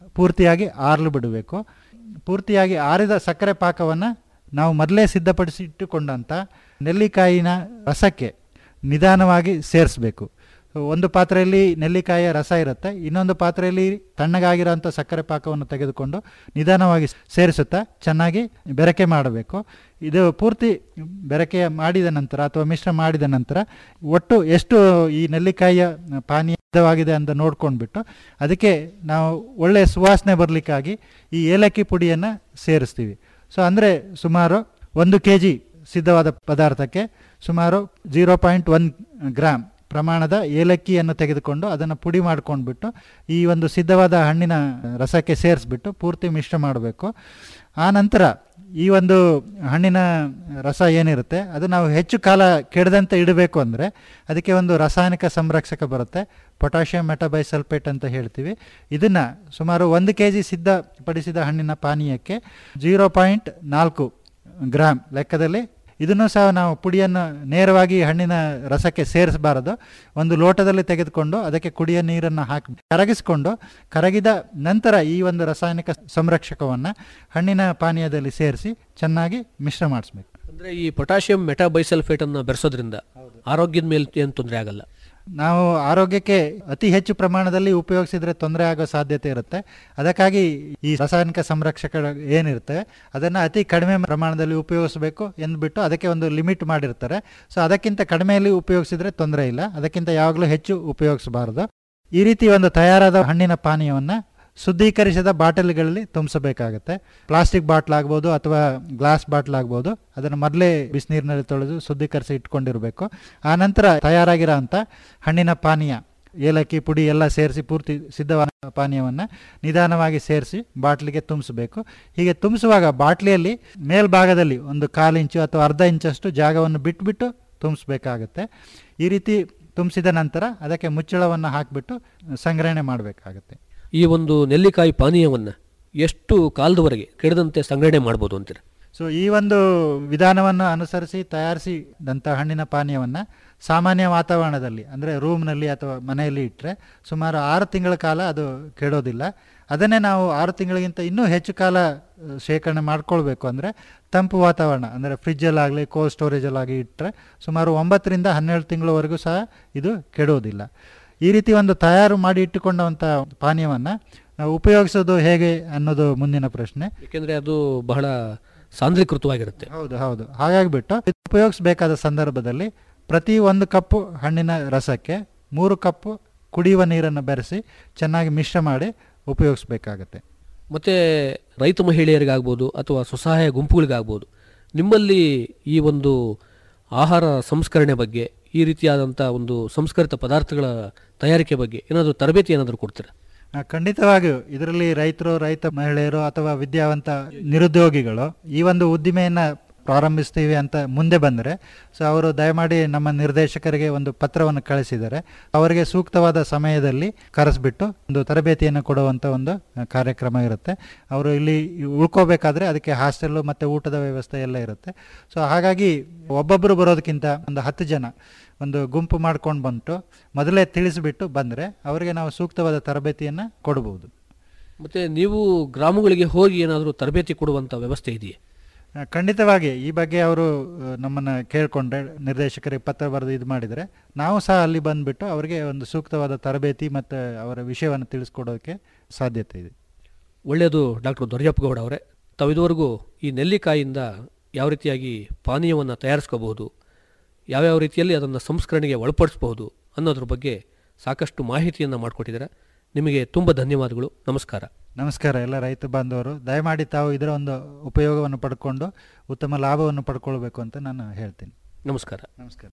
ಪೂರ್ತಿಯಾಗಿ ಆರಲು ಬಿಡಬೇಕು ಪೂರ್ತಿಯಾಗಿ ಆರಿದ ಸಕ್ಕರೆ ಪಾಕವನ್ನು ನಾವು ಮೊದಲೇ ಸಿದ್ಧಪಡಿಸಿ ಇಟ್ಟುಕೊಂಡಂಥ ನೆಲ್ಲಿಕಾಯಿನ ರಸಕ್ಕೆ ನಿಧಾನವಾಗಿ ಸೇರಿಸಬೇಕು ಒಂದು ಪಾತ್ರೆಯಲ್ಲಿ ನೆಲ್ಲಿಕಾಯಿಯ ರಸ ಇರುತ್ತೆ ಇನ್ನೊಂದು ಪಾತ್ರೆಯಲ್ಲಿ ತಣ್ಣಗಾಗಿರೋಂಥ ಸಕ್ಕರೆ ಪಾಕವನ್ನು ತೆಗೆದುಕೊಂಡು ನಿಧಾನವಾಗಿ ಸೇರಿಸುತ್ತಾ ಚೆನ್ನಾಗಿ ಬೆರಕೆ ಮಾಡಬೇಕು ಇದು ಪೂರ್ತಿ ಬೆರಕೆ ಮಾಡಿದ ನಂತರ ಅಥವಾ ಮಿಶ್ರ ಮಾಡಿದ ನಂತರ ಒಟ್ಟು ಎಷ್ಟು ಈ ನೆಲ್ಲಿಕಾಯಿಯ ಪಾನೀಯ ಸಿದ್ಧವಾಗಿದೆ ಅಂತ ನೋಡ್ಕೊಂಡ್ಬಿಟ್ಟು ಅದಕ್ಕೆ ನಾವು ಒಳ್ಳೆಯ ಸುವಾಸನೆ ಬರಲಿಕ್ಕಾಗಿ ಈ ಏಲಕ್ಕಿ ಪುಡಿಯನ್ನು ಸೇರಿಸ್ತೀವಿ ಸೊ ಅಂದರೆ ಸುಮಾರು ಒಂದು ಕೆ ಜಿ ಸಿದ್ಧವಾದ ಪದಾರ್ಥಕ್ಕೆ ಸುಮಾರು ಜೀರೋ ಪಾಯಿಂಟ್ ಒನ್ ಗ್ರಾಮ್ ಪ್ರಮಾಣದ ಏಲಕ್ಕಿಯನ್ನು ತೆಗೆದುಕೊಂಡು ಅದನ್ನು ಪುಡಿ ಮಾಡ್ಕೊಂಡ್ಬಿಟ್ಟು ಈ ಒಂದು ಸಿದ್ಧವಾದ ಹಣ್ಣಿನ ರಸಕ್ಕೆ ಸೇರಿಸ್ಬಿಟ್ಟು ಪೂರ್ತಿ ಮಿಶ್ರ ಮಾಡಬೇಕು ಆ ನಂತರ ಈ ಒಂದು ಹಣ್ಣಿನ ರಸ ಏನಿರುತ್ತೆ ಅದು ನಾವು ಹೆಚ್ಚು ಕಾಲ ಕೆಡದಂತೆ ಇಡಬೇಕು ಅಂದರೆ ಅದಕ್ಕೆ ಒಂದು ರಾಸಾಯನಿಕ ಸಂರಕ್ಷಕ ಬರುತ್ತೆ ಪೊಟ್ಯಾಷಿಯಂ ಮೆಟಬೈಸಲ್ಫೇಟ್ ಅಂತ ಹೇಳ್ತೀವಿ ಇದನ್ನು ಸುಮಾರು ಒಂದು ಕೆ ಜಿ ಸಿದ್ಧಪಡಿಸಿದ ಹಣ್ಣಿನ ಪಾನೀಯಕ್ಕೆ ಜೀರೋ ಪಾಯಿಂಟ್ ನಾಲ್ಕು ಗ್ರಾಮ್ ಲೆಕ್ಕದಲ್ಲಿ ಇದನ್ನು ಸಹ ನಾವು ಪುಡಿಯನ್ನು ನೇರವಾಗಿ ಹಣ್ಣಿನ ರಸಕ್ಕೆ ಸೇರಿಸಬಾರದು ಒಂದು ಲೋಟದಲ್ಲಿ ತೆಗೆದುಕೊಂಡು ಅದಕ್ಕೆ ಕುಡಿಯ ನೀರನ್ನು ಹಾಕಿ ಕರಗಿಸಿಕೊಂಡು ಕರಗಿದ ನಂತರ ಈ ಒಂದು ರಾಸಾಯನಿಕ ಸಂರಕ್ಷಕವನ್ನು ಹಣ್ಣಿನ ಪಾನೀಯದಲ್ಲಿ ಸೇರಿಸಿ ಚೆನ್ನಾಗಿ ಮಿಶ್ರ ಮಾಡಿಸ್ಬೇಕು ಅಂದ್ರೆ ಈ ಪೊಟ್ಯಾಷಿಯಂ ಮೆಟಾಬೈಸಲ್ಫೇಟ್ ಅನ್ನ ಬೆರೆಸೋದ್ರಿಂದ ಆರೋಗ್ಯದ ಮೇಲೆ ಏನು ತೊಂದರೆ ಆಗಲ್ಲ ನಾವು ಆರೋಗ್ಯಕ್ಕೆ ಅತಿ ಹೆಚ್ಚು ಪ್ರಮಾಣದಲ್ಲಿ ಉಪಯೋಗಿಸಿದ್ರೆ ತೊಂದರೆ ಆಗೋ ಸಾಧ್ಯತೆ ಇರುತ್ತೆ ಅದಕ್ಕಾಗಿ ಈ ರಾಸಾಯನಿಕ ಸಂರಕ್ಷಕ ಏನಿರುತ್ತೆ ಅದನ್ನು ಅತಿ ಕಡಿಮೆ ಪ್ರಮಾಣದಲ್ಲಿ ಉಪಯೋಗಿಸಬೇಕು ಎಂದ್ಬಿಟ್ಟು ಅದಕ್ಕೆ ಒಂದು ಲಿಮಿಟ್ ಮಾಡಿರ್ತಾರೆ ಸೊ ಅದಕ್ಕಿಂತ ಕಡಿಮೆಯಲ್ಲಿ ಉಪಯೋಗಿಸಿದ್ರೆ ತೊಂದರೆ ಇಲ್ಲ ಅದಕ್ಕಿಂತ ಯಾವಾಗಲೂ ಹೆಚ್ಚು ಉಪಯೋಗಿಸಬಾರದು ಈ ರೀತಿ ಒಂದು ತಯಾರಾದ ಹಣ್ಣಿನ ಪಾನೀಯವನ್ನು ಶುದ್ಧೀಕರಿಸಿದ ಬಾಟಲ್ಗಳಲ್ಲಿ ತುಂಬಿಸಬೇಕಾಗತ್ತೆ ಪ್ಲಾಸ್ಟಿಕ್ ಬಾಟ್ಲ್ ಆಗ್ಬೋದು ಅಥವಾ ಗ್ಲಾಸ್ ಬಾಟ್ಲ್ ಆಗ್ಬೋದು ಅದನ್ನು ಮೊದಲೇ ಬಿಸಿನೀರಿನಲ್ಲಿ ತೊಳೆದು ಶುದ್ಧೀಕರಿಸಿ ಇಟ್ಕೊಂಡಿರಬೇಕು ಆ ನಂತರ ತಯಾರಾಗಿರೋ ಅಂಥ ಹಣ್ಣಿನ ಪಾನೀಯ ಏಲಕ್ಕಿ ಪುಡಿ ಎಲ್ಲ ಸೇರಿಸಿ ಪೂರ್ತಿ ಸಿದ್ಧವಾದ ಪಾನೀಯವನ್ನು ನಿಧಾನವಾಗಿ ಸೇರಿಸಿ ಬಾಟ್ಲಿಗೆ ತುಂಬಿಸಬೇಕು ಹೀಗೆ ತುಂಬಿಸುವಾಗ ಬಾಟ್ಲಿಯಲ್ಲಿ ಮೇಲ್ಭಾಗದಲ್ಲಿ ಒಂದು ಕಾಲು ಇಂಚು ಅಥವಾ ಅರ್ಧ ಇಂಚಷ್ಟು ಜಾಗವನ್ನು ಬಿಟ್ಬಿಟ್ಟು ತುಂಬಿಸ್ಬೇಕಾಗತ್ತೆ ಈ ರೀತಿ ತುಂಬಿಸಿದ ನಂತರ ಅದಕ್ಕೆ ಮುಚ್ಚಳವನ್ನು ಹಾಕಿಬಿಟ್ಟು ಸಂಗ್ರಹಣೆ ಮಾಡಬೇಕಾಗತ್ತೆ ಈ ಒಂದು ನೆಲ್ಲಿಕಾಯಿ ಪಾನೀಯವನ್ನ ಎಷ್ಟು ಕಾಲದವರೆಗೆ ಕೆಡದಂತೆ ಸಂಗ್ರಹಣೆ ಮಾಡ್ಬೋದು ಅಂತೀರ ಸೊ ಈ ಒಂದು ವಿಧಾನವನ್ನು ಅನುಸರಿಸಿ ತಯಾರಿಸಿದಂಥ ಹಣ್ಣಿನ ಪಾನೀಯವನ್ನು ಸಾಮಾನ್ಯ ವಾತಾವರಣದಲ್ಲಿ ಅಂದರೆ ರೂಮ್ನಲ್ಲಿ ಅಥವಾ ಮನೆಯಲ್ಲಿ ಇಟ್ಟರೆ ಸುಮಾರು ಆರು ತಿಂಗಳ ಕಾಲ ಅದು ಕೆಡೋದಿಲ್ಲ ಅದನ್ನೇ ನಾವು ಆರು ತಿಂಗಳಿಗಿಂತ ಇನ್ನೂ ಹೆಚ್ಚು ಕಾಲ ಅಹ್, ಶೇಖರಣೆ ಮಾಡ್ಕೊಳ್ಬೇಕು ಅಂದರೆ ತಂಪು ವಾತಾವರಣ ಅಂದರೆ ಫ್ರಿಜ್ಜಲ್ಲಾಗಲಿ ಕೋಲ್ಡ್ ಸ್ಟೋರೇಜಲ್ಲಾಗಿ ಇಟ್ಟರೆ ಸುಮಾರು ಒಂಬತ್ತರಿಂದ ಹನ್ನೆರಡು ತಿಂಗಳವರೆಗೂ ಸಹ ಇದು ಕೆಡೋದಿಲ್ಲ ಈ ರೀತಿ ಒಂದು ತಯಾರು ಮಾಡಿ ಇಟ್ಟುಕೊಂಡಂಥ ಪಾನೀಯವನ್ನು ನಾವು ಉಪಯೋಗಿಸೋದು ಹೇಗೆ ಅನ್ನೋದು ಮುಂದಿನ ಪ್ರಶ್ನೆ ಯಾಕೆಂದ್ರೆ ಅದು ಬಹಳ ಸಾಂದ್ರೀಕೃತವಾಗಿರುತ್ತೆ ಹೌದು ಹೌದು ಹಾಗಾಗಿಬಿಟ್ಟು ಉಪಯೋಗಿಸಬೇಕಾದ ಸಂದರ್ಭದಲ್ಲಿ ಪ್ರತಿ ಒಂದು ಕಪ್ಪು ಹಣ್ಣಿನ ರಸಕ್ಕೆ ಮೂರು ಕಪ್ಪು ಕುಡಿಯುವ ನೀರನ್ನು ಬೆರೆಸಿ ಚೆನ್ನಾಗಿ ಮಿಶ್ರ ಮಾಡಿ ಉಪಯೋಗಿಸ್ಬೇಕಾಗತ್ತೆ ಮತ್ತೆ ರೈತ ಮಹಿಳೆಯರಿಗಾಗ್ಬೋದು ಅಥವಾ ಸ್ವಸಹಾಯ ಗುಂಪುಗಳಿಗಾಗ್ಬೋದು ನಿಮ್ಮಲ್ಲಿ ಈ ಒಂದು ಆಹಾರ ಸಂಸ್ಕರಣೆ ಬಗ್ಗೆ ಈ ರೀತಿಯಾದಂಥ ಒಂದು ಸಂಸ್ಕರಿತ ಪದಾರ್ಥಗಳ ತಯಾರಿಕೆ ಬಗ್ಗೆ ಏನಾದರೂ ತರಬೇತಿ ಏನಾದರೂ ಕೊಡ್ತೀರಾ ಆ, ಖಂಡಿತವಾಗಿಯೂ ಇದರಲ್ಲಿ ರೈತರು ರೈತ ಮಹಿಳೆಯರು ಅಥವಾ ವಿದ್ಯಾವಂತ ನಿರುದ್ಯೋಗಿಗಳು ಈ ಒಂದು ಉದ್ದಿಮೆಯನ್ನು ಪ್ರಾರಂಭಿಸ್ತೀವಿ ಅಂತ ಮುಂದೆ ಬಂದರೆ ಸೊ ಅವರು ದಯಮಾಡಿ ನಮ್ಮ ನಿರ್ದೇಶಕರಿಗೆ ಒಂದು ಪತ್ರವನ್ನು ಕಳಿಸಿದ್ದಾರೆ ಅವರಿಗೆ ಸೂಕ್ತವಾದ ಸಮಯದಲ್ಲಿ ಕರೆಸ್ಬಿಟ್ಟು ಒಂದು ತರಬೇತಿಯನ್ನು ಕೊಡುವಂಥ ಒಂದು ಆ, ಕಾರ್ಯಕ್ರಮ ಇರುತ್ತೆ ಅವರು ಇಲ್ಲಿ ಉಳ್ಕೋಬೇಕಾದ್ರೆ ಅದಕ್ಕೆ ಹಾಸ್ಟೆಲ್ಲು ಮತ್ತು ಊಟದ ವ್ಯವಸ್ಥೆ ಎಲ್ಲ ಇರುತ್ತೆ ಸೊ ಹಾಗಾಗಿ ಒಬ್ಬೊಬ್ಬರು ಬರೋದಕ್ಕಿಂತ ಒಂದು ಹತ್ತು ಜನ ಒಂದು ಗುಂಪು ಮಾಡ್ಕೊಂಡು ಬಂತು ಮೊದಲೇ ತಿಳಿಸಿಬಿಟ್ಟು ಬಂದರೆ ಅವರಿಗೆ ನಾವು ಸೂಕ್ತವಾದ ತರಬೇತಿಯನ್ನು ಕೊಡಬಹುದು ಮತ್ತೆ ನೀವು ಗ್ರಾಮಗಳಿಗೆ ಹೋಗಿ ಏನಾದರೂ ತರಬೇತಿ ಕೊಡುವಂಥ ವ್ಯವಸ್ಥೆ ಇದೆಯೇ ಆ, ಖಂಡಿತವಾಗಿ ಈ ಬಗ್ಗೆ ಅವರು ಆ, ನಮ್ಮನ್ನು ಕೇಳಿಕೊಂಡ್ರೆ ನಿರ್ದೇಶಕರಿಗೆ ಪತ್ರ ಬರೆದು ಇದು ಮಾಡಿದರೆ ನಾವು ಸಹ ಅಲ್ಲಿ ಬಂದುಬಿಟ್ಟು ಅವರಿಗೆ ಒಂದು ಸೂಕ್ತವಾದ ತರಬೇತಿ ಮತ್ತು ಅವರ ವಿಷಯವನ್ನು ತಿಳಿಸ್ಕೊಡೋಕ್ಕೆ ಸಾಧ್ಯತೆ ಇದೆ ಒಳ್ಳೆಯದು ಡಾಕ್ಟರ್ ದೊರೆಯಪ್ಪ ಗೌಡ ಅವರೇ ತಾವು ಇದುವರೆಗೂ ಈ ನೆಲ್ಲಿಕಾಯಿಯಿಂದ ಯಾವ ರೀತಿಯಾಗಿ ಪಾನೀಯವನ್ನು ತಯಾರಿಸ್ಕೋಬಹುದು ಯಾವ್ಯಾವ ರೀತಿಯಲ್ಲಿ ಅದನ್ನು ಸಂಸ್ಕರಣೆಗೆ ಒಳಪಡಿಸಬಹುದು ಅನ್ನೋದ್ರ ಬಗ್ಗೆ ಸಾಕಷ್ಟು ಮಾಹಿತಿಯನ್ನು ಮಾಡಿಕೊಟ್ಟಿದ್ದೀರಾ ನಿಮಗೆ ತುಂಬ ಧನ್ಯವಾದಗಳು ನಮಸ್ಕಾರ ನಮಸ್ಕಾರ ಎಲ್ಲ ರೈತ ಬಾಂಧವರು ದಯಮಾಡಿ ತಾವು ಇದರ ಒಂದು ಉಪಯೋಗವನ್ನು ಪಡ್ಕೊಂಡು ಉತ್ತಮ ಲಾಭವನ್ನು ಪಡ್ಕೊಳ್ಬೇಕು ಅಂತ ನಾನು ಹೇಳ್ತೀನಿ ನಮಸ್ಕಾರ ನಮಸ್ಕಾರ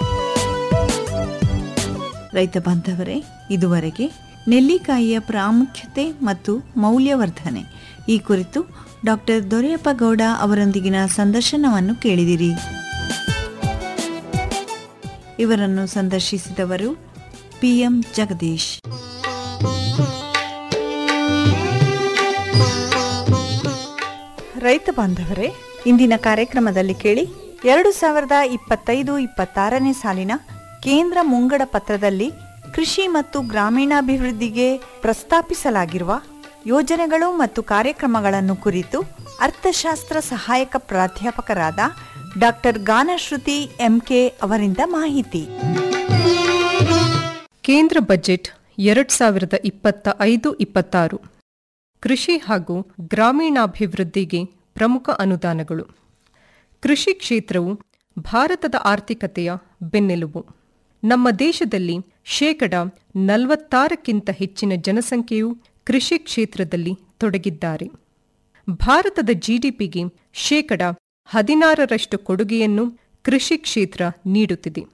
ರೈತ ಬಾಂಧವರೇ ಇದುವರೆಗೆ ನೆಲ್ಲಿಕಾಯಿಯ ಪ್ರಾಮುಖ್ಯತೆ ಮತ್ತು ಮೌಲ್ಯವರ್ಧನೆ ಈ ಕುರಿತು ಡಾಕ್ಟರ್ ದೊರೆಯಪ್ಪ ಗೌಡ ಅವರೊಂದಿಗಿನ ಸಂದರ್ಶನವನ್ನು ಕೇಳಿದಿರಿ ಇವರನ್ನು ಸಂದರ್ಶಿಸಿದವರು ಪಿಎಂ ಜಗದೀಶ್ ರೈತ ಬಾಂಧವರೇ ಇಂದಿನ ಕಾರ್ಯಕ್ರಮದಲ್ಲಿ ಕೇಳಿ ಎರಡು ಸಾವಿರದ ಇಪ್ಪತ್ತೈದು ಇಪ್ಪತ್ತಾರನೇ ಸಾಲಿನ ಕೇಂದ್ರ ಮುಂಗಡ ಪತ್ರದಲ್ಲಿ ಕೃಷಿ ಮತ್ತು ಗ್ರಾಮೀಣಾಭಿವೃದ್ಧಿಗೆ ಪ್ರಸ್ತಾಪಿಸಲಾಗಿರುವ ಯೋಜನೆಗಳು ಮತ್ತು ಕಾರ್ಯಕ್ರಮಗಳನ್ನು ಕುರಿತು ಅರ್ಥಶಾಸ್ತ್ರ ಸಹಾಯಕ ಪ್ರಾಧ್ಯಾಪಕರಾದ ಡಾಕ್ಟರ್ ಗಾನಶ್ರುತಿ ಎಂಕೆ ಅವರಿಂದ ಮಾಹಿತಿ ಕೇಂದ್ರ ಬಜೆಟ್ ಎರಡ್ ಸಾವಿರದ ಇಪ್ಪತ್ತ ಐದು ಇಪ್ಪತ್ತಾರು ಕೃಷಿ ಹಾಗೂ ಗ್ರಾಮೀಣಾಭಿವೃದ್ಧಿಗೆ ಪ್ರಮುಖ ಅನುದಾನಗಳು ಕೃಷಿ ಕ್ಷೇತ್ರವು ಭಾರತದ ಆರ್ಥಿಕತೆಯ ಬೆನ್ನೆಲುಬು ನಮ್ಮ ದೇಶದಲ್ಲಿ ಶೇಕಡ ನಲವತ್ತಾರಕ್ಕಿಂತ ಹೆಚ್ಚಿನ ಜನಸಂಖ್ಯೆಯು ಕೃಷಿ ಕ್ಷೇತ್ರದಲ್ಲಿ ತೊಡಗಿದ್ದಾರೆ ಭಾರತದ ಜಿಡಿಪಿಗೆ ಶೇಕಡ ಹದಿನಾರರಷ್ಟು ಕೊಡುಗೆಯನ್ನು ಕೃಷಿ ಕ್ಷೇತ್ರ ನೀಡುತ್ತಿದೆ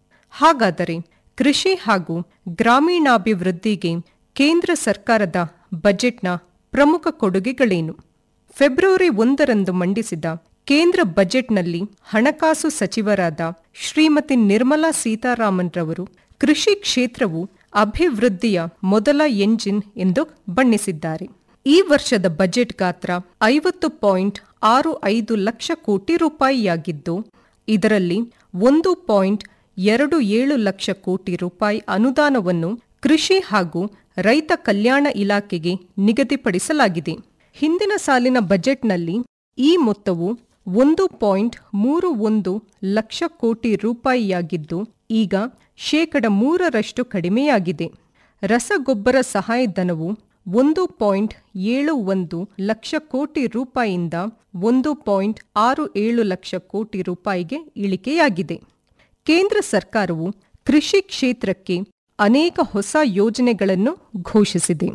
ಹಾಗಾದರೆ ಕೃಷಿ ಹಾಗೂ ಗ್ರಾಮೀಣಾಭಿವೃದ್ಧಿಗೆ ಕೇಂದ್ರ ಸರ್ಕಾರದ ಬಜೆಟ್ನ ಪ್ರಮುಖ ಕೊಡುಗೆಗಳೇನು ಫೆಬ್ರವರಿ ಒಂದರಂದು ಮಂಡಿಸಿದ ಕೇಂದ್ರ ಬಜೆಟ್ನಲ್ಲಿ ಹಣಕಾಸು ಸಚಿವರಾದ ಶ್ರೀಮತಿ ನಿರ್ಮಲಾ ಸೀತಾರಾಮನ್ ರವರು ಕೃಷಿ ಕ್ಷೇತ್ರವು ಅಭಿವೃದ್ಧಿಯ ಮೊದಲ ಎಂಜಿನ್ ಎಂದು ಬಣ್ಣಿಸಿದ್ದಾರೆ ಈ ವರ್ಷದ ಬಜೆಟ್ ಗಾತ್ರ ಐವತ್ತು ಪಾಯಿಂಟ್ ಆರು ಐದು ಲಕ್ಷ ಕೋಟಿ ರೂಪಾಯಿಯಾಗಿದ್ದು ಇದರಲ್ಲಿ ಒಂದು ಪಾಯಿಂಟ್ ಎರಡು ಏಳು ಲಕ್ಷ ಕೋಟಿ ರೂಪಾಯಿ ಅನುದಾನವನ್ನು ಕೃಷಿ ಹಾಗೂ ರೈತ ಕಲ್ಯಾಣ ಇಲಾಖೆಗೆ ನಿಗದಿಪಡಿಸಲಾಗಿದೆ ಹಿಂದಿನ ಸಾಲಿನ ಬಜೆಟ್ನಲ್ಲಿ ಈ ಮೊತ್ತವು ಒಂದು ಪಾಯಿಂಟ್ ಮೂರು ಒಂದು ಲಕ್ಷ ಕೋಟಿ ರೂಪಾಯಿಯಾಗಿದ್ದು ಈಗ ಶೇಕಡ ಮೂರರಷ್ಟು ಕಡಿಮೆಯಾಗಿದೆ ರಸಗೊಬ್ಬರ ಸಹಾಯಧನವು ಒಂದು ಪಾಯಿಂಟ್ ಏಳು ಒಂದು ಲಕ್ಷ ಕೋಟಿ ರೂಪಾಯಿಯಿಂದ ಒಂದು ಪಾಯಿಂಟ್ ಆರು ಏಳು ಲಕ್ಷ ಕೋಟಿ ರೂಪಾಯಿಗೆ ಇಳಿಕೆಯಾಗಿದೆ ಕೇಂದ್ರ ಸರ್ಕಾರವು ಕೃಷಿ ಕ್ಷೇತ್ರಕ್ಕೆ ಅನೇಕ ಹೊಸ ಯೋಜನೆಗಳನ್ನು ಘೋಷಿಸಿದೆ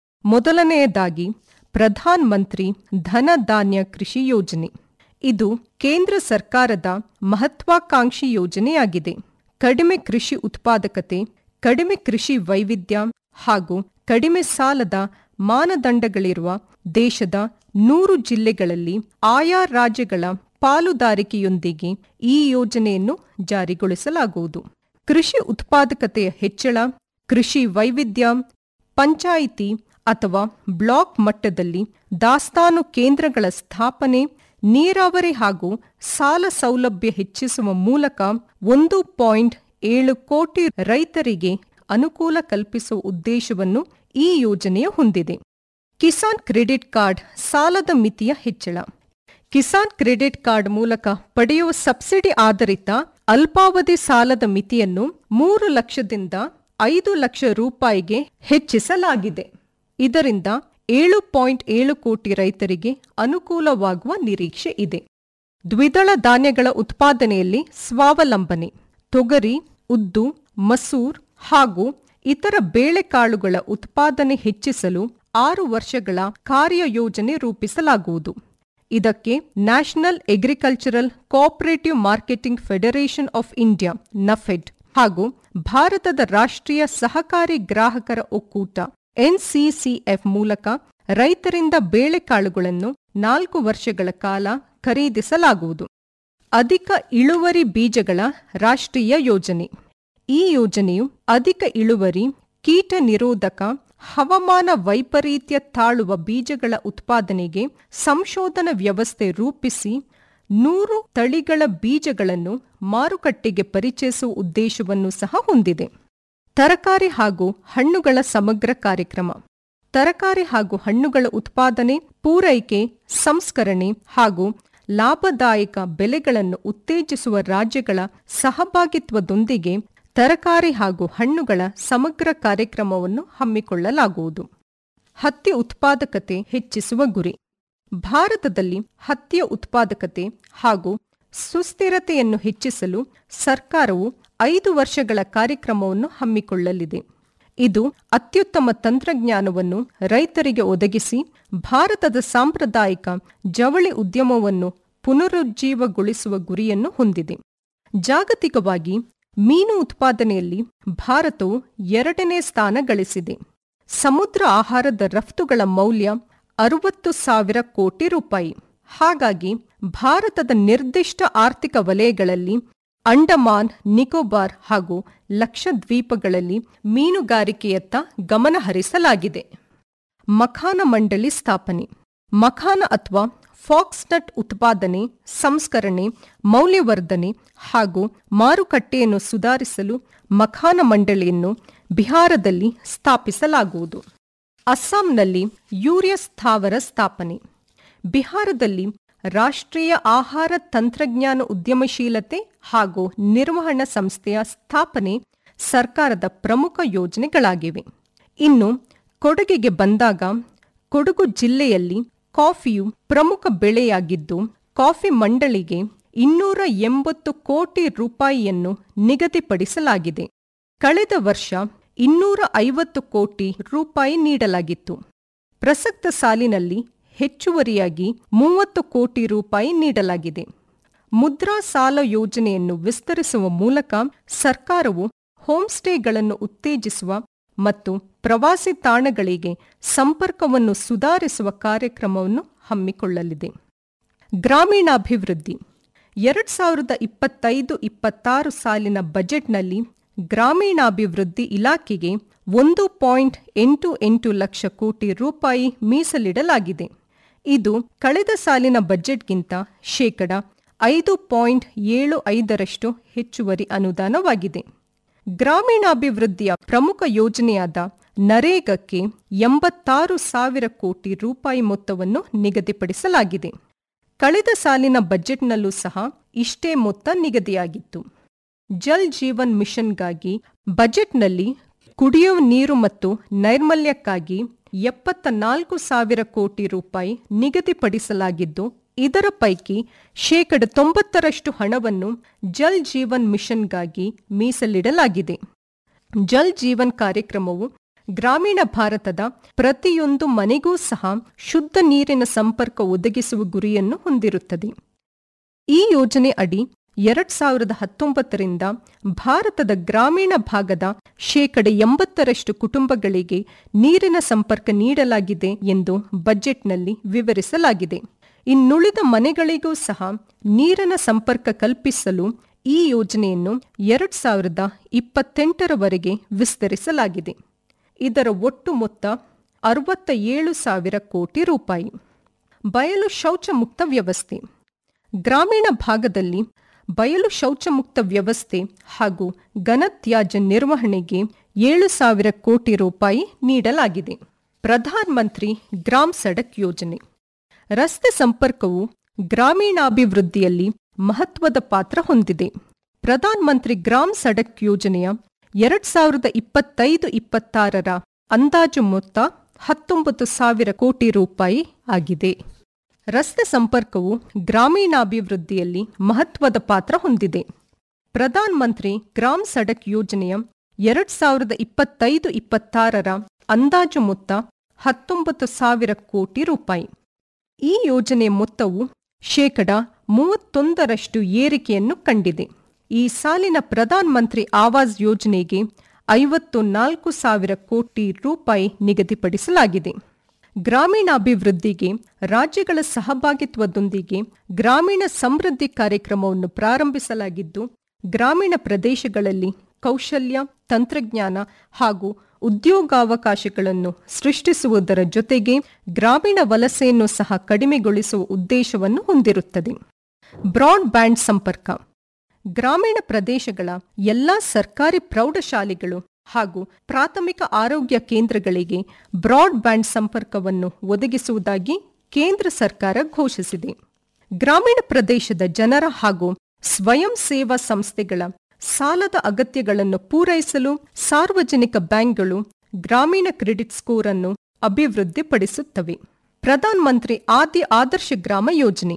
ಮೊದಲನೆಯದಾಗಿ ಪ್ರಧಾನ್ ಮಂತ್ರಿ ಧನ ಧಾನ್ಯ ಕೃಷಿ ಯೋಜನೆ ಇದು ಕೇಂದ್ರ ಸರ್ಕಾರದ ಮಹತ್ವಾಕಾಂಕ್ಷಿ ಯೋಜನೆಯಾಗಿದೆ ಕಡಿಮೆ ಕೃಷಿ ಉತ್ಪಾದಕತೆ ಕಡಿಮೆ ಕೃಷಿ ವೈವಿಧ್ಯ ಹಾಗೂ ಕಡಿಮೆ ಸಾಲದ ಮಾನದಂಡಗಳಿರುವ ದೇಶದ ನೂರು ಜಿಲ್ಲೆಗಳಲ್ಲಿ ಆಯಾ ರಾಜ್ಯಗಳ ಪಾಲುದಾರಿಕೆಯೊಂದಿಗೆ ಈ ಯೋಜನೆಯನ್ನು ಜಾರಿಗೊಳಿಸಲಾಗುವುದು ಕೃಷಿ ಉತ್ಪಾದಕತೆಯ ಹೆಚ್ಚಳ ಕೃಷಿ ವೈವಿಧ್ಯ ಪಂಚಾಯಿತಿ ಅಥವಾ ಬ್ಲಾಕ್ ಮಟ್ಟದಲ್ಲಿ ದಾಸ್ತಾನು ಕೇಂದ್ರಗಳ ಸ್ಥಾಪನೆ ನೀರಾವರಿ ಹಾಗೂ ಸಾಲ ಸೌಲಭ್ಯ ಹೆಚ್ಚಿಸುವ ಮೂಲಕ ಒಂದು ಪಾಯಿಂಟ್ ಏಳು ಕೋಟಿ ರೈತರಿಗೆ ಅನುಕೂಲ ಕಲ್ಪಿಸುವ ಉದ್ದೇಶವನ್ನು ಈ ಯೋಜನೆಯು ಹೊಂದಿದೆ ಕಿಸಾನ್ ಕ್ರೆಡಿಟ್ ಕಾರ್ಡ್ ಸಾಲದ ಮಿತಿಯ ಹೆಚ್ಚಳ ಕಿಸಾನ್ ಕ್ರೆಡಿಟ್ ಕಾರ್ಡ್ ಮೂಲಕ ಪಡೆಯುವ ಸಬ್ಸಿಡಿ ಆಧಾರಿತ ಅಲ್ಪಾವಧಿ ಸಾಲದ ಮಿತಿಯನ್ನು ಮೂರು ಲಕ್ಷದಿಂದ ಐದು ಲಕ್ಷ ರೂಪಾಯಿಗೆ ಹೆಚ್ಚಿಸಲಾಗಿದೆ ಇದರಿಂದ ಏಳು ಪಾಯಿಂಟ್ ಏಳು ಕೋಟಿ ರೈತರಿಗೆ ಅನುಕೂಲವಾಗುವ ನಿರೀಕ್ಷೆ ಇದೆ ದ್ವಿದಳ ಧಾನ್ಯಗಳ ಉತ್ಪಾದನೆಯಲ್ಲಿ ಸ್ವಾವಲಂಬನೆ ತೊಗರಿ ಉದ್ದು ಮಸೂರ್ ಹಾಗೂ ಇತರ ಬೇಳೆಕಾಳುಗಳ ಉತ್ಪಾದನೆ ಹೆಚ್ಚಿಸಲು ಆರು ವರ್ಷಗಳ ಕಾರ್ಯಯೋಜನೆ ರೂಪಿಸಲಾಗುವುದು ಇದಕ್ಕೆ national agricultural cooperative marketing federation of India NAFED ಹಾಗೂ ಭಾರತದ ರಾಷ್ಟ್ರೀಯ ಸಹಕಾರಿ ಗ್ರಾಹಕರ ಒಕ್ಕೂಟ ಎನ್ಸಿಸಿಎಫ್ ಮೂಲಕ ರೈತರಿಂದ ಬೇಳೆಕಾಳುಗಳನ್ನು ನಾಲ್ಕು ವರ್ಷಗಳ ಕಾಲ ಖರೀದಿಸಲಾಗುವುದು ಅಧಿಕ ಇಳುವರಿ ಬೀಜಗಳ ರಾಷ್ಟ್ರೀಯ ಯೋಜನೆ ಈ ಯೋಜನೆಯು ಅಧಿಕ ಇಳುವರಿ ಕೀಟ ನಿರೋಧಕ ಹವಾಮಾನ ವೈಪರೀತ್ಯ ತಾಳುವ ಬೀಜಗಳ ಉತ್ಪಾದನೆಗೆ ಸಂಶೋಧನಾ ವ್ಯವಸ್ಥೆ ರೂಪಿಸಿ ನೂರು ತಳಿಗಳ ಬೀಜಗಳನ್ನು ಮಾರುಕಟ್ಟೆಗೆ ಪರಿಚಯಿಸುವ ಉದ್ದೇಶವನ್ನು ಸಹ ಹೊಂದಿದೆ ತರಕಾರಿ ಹಾಗೂ ಹಣ್ಣುಗಳ ಸಮಗ್ರ ಕಾರ್ಯಕ್ರಮ ತರಕಾರಿ ಹಾಗೂ ಹಣ್ಣುಗಳ ಉತ್ಪಾದನೆ ಪೂರೈಕೆ ಸಂಸ್ಕರಣೆ ಹಾಗೂ ಲಾಭದಾಯಕ ಬೆಲೆಗಳನ್ನು ಉತ್ತೇಜಿಸುವ ರಾಜ್ಯಗಳ ಸಹಭಾಗಿತ್ವದೊಂದಿಗೆ ತರಕಾರಿ ಹಾಗೂ ಹಣ್ಣುಗಳ ಸಮಗ್ರ ಕಾರ್ಯಕ್ರಮವನ್ನು ಹಮ್ಮಿಕೊಳ್ಳಲಾಗುವುದು ಹತ್ತಿ ಉತ್ಪಾದಕತೆ ಹೆಚ್ಚಿಸುವ ಗುರಿ ಭಾರತದಲ್ಲಿ ಹತ್ತಿಯ ಉತ್ಪಾದಕತೆ ಹಾಗೂ ಸುಸ್ಥಿರತೆಯನ್ನು ಹೆಚ್ಚಿಸಲು ಸರ್ಕಾರವು ಐದು ವರ್ಷಗಳ ಕಾರ್ಯಕ್ರಮವನ್ನು ಹಮ್ಮಿಕೊಳ್ಳಲಿದೆ ಇದು ಅತ್ಯುತ್ತಮ ತಂತ್ರಜ್ಞಾನವನ್ನು ರೈತರಿಗೆ ಒದಗಿಸಿ ಭಾರತದ ಸಾಂಪ್ರದಾಯಿಕ ಜವಳಿ ಉದ್ಯಮವನ್ನು ಪುನರುಜ್ಜೀವಗೊಳಿಸುವ ಗುರಿಯನ್ನು ಹೊಂದಿದೆ ಜಾಗತಿಕವಾಗಿ ಮೀನು ಉತ್ಪಾದನೆಯಲ್ಲಿ ಭಾರತವು ಎರಡನೇ ಸ್ಥಾನ ಗಳಿಸಿದೆ ಸಮುದ್ರ ಆಹಾರದ ರಫ್ತುಗಳ ಮೌಲ್ಯ ಅರುವತ್ತು ಸಾವಿರ ಕೋಟಿ ರೂಪಾಯಿ ಹಾಗಾಗಿ ಭಾರತದ ನಿರ್ದಿಷ್ಟ ಆರ್ಥಿಕ ವಲಯಗಳಲ್ಲಿ ಅಂಡಮಾನ್ ನಿಕೋಬಾರ್ ಹಾಗೂ ಲಕ್ಷದ್ವೀಪಗಳಲ್ಲಿ ಮೀನುಗಾರಿಕೆಯತ್ತ ಗಮನ ಹರಿಸಲಾಗಿದೆ ಮಖಾನ ಮಂಡಳಿ ಸ್ಥಾಪನೆ ಮಖಾನ ಅಥವಾ ಫಾಕ್ಸ್ನಟ್ ಉತ್ಪಾದನೆ ಸಂಸ್ಕರಣೆ ಮೌಲ್ಯವರ್ಧನೆ ಹಾಗೂ ಮಾರುಕಟ್ಟೆಯನ್ನು ಸುಧಾರಿಸಲು ಮಖಾನ ಮಂಡಳಿಯನ್ನು ಬಿಹಾರದಲ್ಲಿ ಸ್ಥಾಪಿಸಲಾಗುವುದು ಅಸ್ಸಾಂನಲ್ಲಿ ಯೂರಿಯಾ ಸ್ಥಾವರ ಸ್ಥಾಪನೆ ಬಿಹಾರದಲ್ಲಿ ರಾಷ್ಟ್ರೀಯ ಆಹಾರ ತಂತ್ರಜ್ಞಾನ ಉದ್ಯಮಶೀಲತೆ ಹಾಗೂ ನಿರ್ವಹಣಾ ಸಂಸ್ಥೆಯ ಸ್ಥಾಪನೆ ಸರ್ಕಾರದ ಪ್ರಮುಖ ಯೋಜನೆಗಳಾಗಿವೆ ಇನ್ನು ಕೊಡಗಿಗೆ ಬಂದಾಗ ಕೊಡಗು ಜಿಲ್ಲೆಯಲ್ಲಿ ಕಾಫಿಯು ಪ್ರಮುಖ ಬೆಳೆಯಾಗಿದ್ದು ಕಾಫಿ ಮಂಡಳಿಗೆ ಇನ್ನೂರ ಎಂಬತ್ತು ಕೋಟಿ ರೂಪಾಯಿಯನ್ನು ನಿಗದಿಪಡಿಸಲಾಗಿದೆ ಕಳೆದ ವರ್ಷ ಇನ್ನೂರ ಐವತ್ತು ಕೋಟಿ ರೂಪಾಯಿ ನೀಡಲಾಗಿತ್ತು ಪ್ರಸಕ್ತ ಸಾಲಿನಲ್ಲಿ ಹೆಚ್ಚುವರಿಯಾಗಿ ಮೂವತ್ತು ಕೋಟಿ ರೂಪಾಯಿ ನೀಡಲಾಗಿದೆ ಮುದ್ರಾ ಸಾಲ ಯೋಜನೆಯನ್ನು ವಿಸ್ತರಿಸುವ ಮೂಲಕ ಸರ್ಕಾರವು ಹೋಂಸ್ಟೇಗಳನ್ನು ಉತ್ತೇಜಿಸುವ ಮತ್ತು ಪ್ರವಾಸಿ ತಾಣಗಳಿಗೆ ಸಂಪರ್ಕವನ್ನು ಸುಧಾರಿಸುವ ಕಾರ್ಯಕ್ರಮವನ್ನು ಹಮ್ಮಿಕೊಳ್ಳಲಿದೆ ಗ್ರಾಮೀಣಾಭಿವೃದ್ಧಿ ಎರಡ್ ಸಾವಿರದ ಇಪ್ಪತ್ತೈದು ಇಪ್ಪತ್ತಾರು ಸಾಲಿನ ಬಜೆಟ್ನಲ್ಲಿ ಗ್ರಾಮೀಣಾಭಿವೃದ್ಧಿ ಇಲಾಖೆಗೆ ಒಂದು ಪಾಯಿಂಟ್ ಎಂಟು ಎಂಟು ಲಕ್ಷ ಕೋಟಿ ರೂಪಾಯಿ ಮೀಸಲಿಡಲಾಗಿದೆ ಇದು ಕಳೆದ ಸಾಲಿನ ಬಜೆಟ್ಗಿಂತ ಶೇಕಡ ಐದು ಪಾಯಿಂಟ್ ಏಳು ಐದರಷ್ಟು ಹೆಚ್ಚುವರಿ ಅನುದಾನವಾಗಿದೆ ಗ್ರಾಮೀಣಾಭಿವೃದ್ಧಿಯ ಪ್ರಮುಖ ಯೋಜನೆಯಾದ ನರೇಗಕ್ಕೆ ಎಂಬತ್ತಾರು ಸಾವಿರ ಕೋಟಿ ರೂಪಾಯಿ ಮೊತ್ತವನ್ನು ನಿಗದಿಪಡಿಸಲಾಗಿದೆ ಕಳೆದ ಸಾಲಿನ ಬಜೆಟ್ನಲ್ಲೂ ಸಹ ಇಷ್ಟೇ ಮೊತ್ತ ನಿಗದಿಯಾಗಿತ್ತು ಜಲ್ ಜೀವನ್ ಮಿಷನ್ಗಾಗಿ ಬಜೆಟ್ನಲ್ಲಿ ಕುಡಿಯುವ ನೀರು ಮತ್ತು ನೈರ್ಮಲ್ಯಕ್ಕಾಗಿ ಎಪ್ಪತ್ತ ನಾಲ್ಕು ಸಾವಿರ ಕೋಟಿ ರೂಪಾಯಿ ನಿಗದಿಪಡಿಸಲಾಗಿದ್ದು ಇದರ ಪೈಕಿ ಶೇಕಡ ತೊಂಬತ್ತರಷ್ಟು ಹಣವನ್ನು ಜಲ್ ಜೀವನ್ ಮಿಷನ್ಗಾಗಿ ಮೀಸಲಿಡಲಾಗಿದೆ ಜಲ್ ಜೀವನ್ ಕಾರ್ಯಕ್ರಮವು ಗ್ರಾಮೀಣ ಭಾರತದ ಪ್ರತಿಯೊಂದು ಮನೆಗೂ ಸಹ ಶುದ್ಧ ನೀರಿನ ಸಂಪರ್ಕ ಒದಗಿಸುವ ಗುರಿಯನ್ನು ಹೊಂದಿರುತ್ತದೆ ಈ ಯೋಜನೆ ಅಡಿ ಎರಡ್ ಸಾವಿರದ ಹತ್ತೊಂಬತ್ತರಿಂದ ಭಾರತದ ಗ್ರಾಮೀಣ ಭಾಗದ ಶೇಕಡ ಎಂಬತ್ತರಷ್ಟು ಕುಟುಂಬಗಳಿಗೆ ನೀರಿನ ಸಂಪರ್ಕ ನೀಡಲಾಗಿದೆ ಎಂದು ಬಜೆಟ್ನಲ್ಲಿ ವಿವರಿಸಲಾಗಿದೆ ಇನ್ನುಳಿದ ಮನೆಗಳಿಗೂ ಸಹ ನೀರಿನ ಸಂಪರ್ಕ ಕಲ್ಪಿಸಲು ಈ ಯೋಜನೆಯನ್ನು ಎರಡ್ ಸಾವಿರದ ಇಪ್ಪತ್ತೆಂಟರವರೆಗೆ ವಿಸ್ತರಿಸಲಾಗಿದೆ ಇದರ ಒಟ್ಟು ಮೊತ್ತ ಅರವತ್ತ ಏಳು ಸಾವಿರ ಕೋಟಿ ರೂಪಾಯಿ ಬಯಲು ಶೌಚ ಮುಕ್ತ ವ್ಯವಸ್ಥೆ ಗ್ರಾಮೀಣ ಭಾಗದಲ್ಲಿ ಬಯಲು ಶೌಚಮುಕ್ತ ವ್ಯವಸ್ಥೆ ಹಾಗೂ ಘನತ್ಯಾಜ್ಯ ನಿರ್ವಹಣೆಗೆ ಏಳು ಸಾವಿರ ಕೋಟಿ ರೂಪಾಯಿ ನೀಡಲಾಗಿದೆ ಪ್ರಧಾನ್ ಮಂತ್ರಿ ಗ್ರಾಮ್ ಸಡಕ್ ಯೋಜನೆ ರಸ್ತೆ ಸಂಪರ್ಕವು ಗ್ರಾಮೀಣಾಭಿವೃದ್ಧಿಯಲ್ಲಿ ಮಹತ್ವದ ಪಾತ್ರ ಹೊಂದಿದೆ ಪ್ರಧಾನ್ ಮಂತ್ರಿ ಗ್ರಾಮ್ ಸಡಕ್ ಯೋಜನೆಯ ಎರಡ್ ಸಾವಿರದ ಇಪ್ಪತ್ತೈದು ಇಪ್ಪತ್ತಾರರ ಅಂದಾಜು ಮೊತ್ತ ಹತ್ತೊಂಬತ್ತು ಸಾವಿರ ಕೋಟಿ ರೂಪಾಯಿ ಆಗಿದೆ ರಸ್ತೆ ಸಂಪರ್ಕವು ಗ್ರಾಮೀಣಾಭಿವೃದ್ಧಿಯಲ್ಲಿ ಮಹತ್ವದ ಪಾತ್ರ ಹೊಂದಿದೆ ಪ್ರಧಾನ್ ಮಂತ್ರಿ ಗ್ರಾಮ್ ಸಡಕ್ ಯೋಜನೆಯ ಎರಡ್ ಸಾವಿರದ ಇಪ್ಪತ್ತೈದು ಇಪ್ಪತ್ತಾರರ ಅಂದಾಜು ಮೊತ್ತ ಹತ್ತೊಂಬತ್ತು ಸಾವಿರ ಕೋಟಿ ರೂಪಾಯಿ ಈ ಯೋಜನೆಯ ಮೊತ್ತವು ಶೇಕಡ ಮೂವತ್ತೊಂದರಷ್ಟು ಏರಿಕೆಯನ್ನು ಕಂಡಿದೆ ಈ ಸಾಲಿನ ಪ್ರಧಾನ್ ಮಂತ್ರಿ ಆವಾಸ್ ಯೋಜನೆಗೆ ಐವತ್ತು ನಾಲ್ಕು ಸಾವಿರ ಕೋಟಿ ರೂಪಾಯಿ ನಿಗದಿಪಡಿಸಲಾಗಿದೆ ಗ್ರಾಮೀಣಾಭಿವೃದ್ಧಿಗೆ ರಾಜ್ಯಗಳ ಸಹಭಾಗಿತ್ವದೊಂದಿಗೆ ಗ್ರಾಮೀಣ ಸಮೃದ್ಧಿ ಕಾರ್ಯಕ್ರಮವನ್ನು ಪ್ರಾರಂಭಿಸಲಾಗಿದ್ದು ಗ್ರಾಮೀಣ ಪ್ರದೇಶಗಳಲ್ಲಿ ಕೌಶಲ್ಯ ತಂತ್ರಜ್ಞಾನ ಹಾಗೂ ಉದ್ಯೋಗಾವಕಾಶಗಳನ್ನು ಸೃಷ್ಟಿಸುವುದರ ಜೊತೆಗೆ ಗ್ರಾಮೀಣ ವಲಸೆಯನ್ನು ಸಹ ಕಡಿಮೆಗೊಳಿಸುವ ಉದ್ದೇಶವನ್ನು ಹೊಂದಿರುತ್ತದೆ ಬ್ರಾಡ್ ಬ್ಯಾಂಡ್ ಸಂಪರ್ಕ ಗ್ರಾಮೀಣ ಪ್ರದೇಶಗಳ ಎಲ್ಲಾ ಸರ್ಕಾರಿ ಪ್ರೌಢಶಾಲೆಗಳು ಹಾಗೂ ಪ್ರಾಥಮಿಕ ಆರೋಗ್ಯ ಕೇಂದ್ರಗಳಿಗೆ ಬ್ರಾಡ್ ಬ್ಯಾಂಡ್ ಸಂಪರ್ಕವನ್ನು ಒದಗಿಸುವುದಾಗಿ ಕೇಂದ್ರ ಸರ್ಕಾರ ಘೋಷಿಸಿದೆ ಗ್ರಾಮೀಣ ಪ್ರದೇಶದ ಜನರ ಹಾಗೂ ಸ್ವಯಂ ಸೇವಾ ಸಂಸ್ಥೆಗಳ ಸಾಲದ ಅಗತ್ಯಗಳನ್ನು ಪೂರೈಸಲು ಸಾರ್ವಜನಿಕ ಬ್ಯಾಂಕ್ಗಳು ಗ್ರಾಮೀಣ ಕ್ರೆಡಿಟ್ ಸ್ಕೋರ್ ಅನ್ನು ಅಭಿವೃದ್ಧಿಪಡಿಸುತ್ತವೆ ಪ್ರಧಾನ್ ಮಂತ್ರಿ ಆದಿ ಆದರ್ಶ ಗ್ರಾಮ ಯೋಜನೆ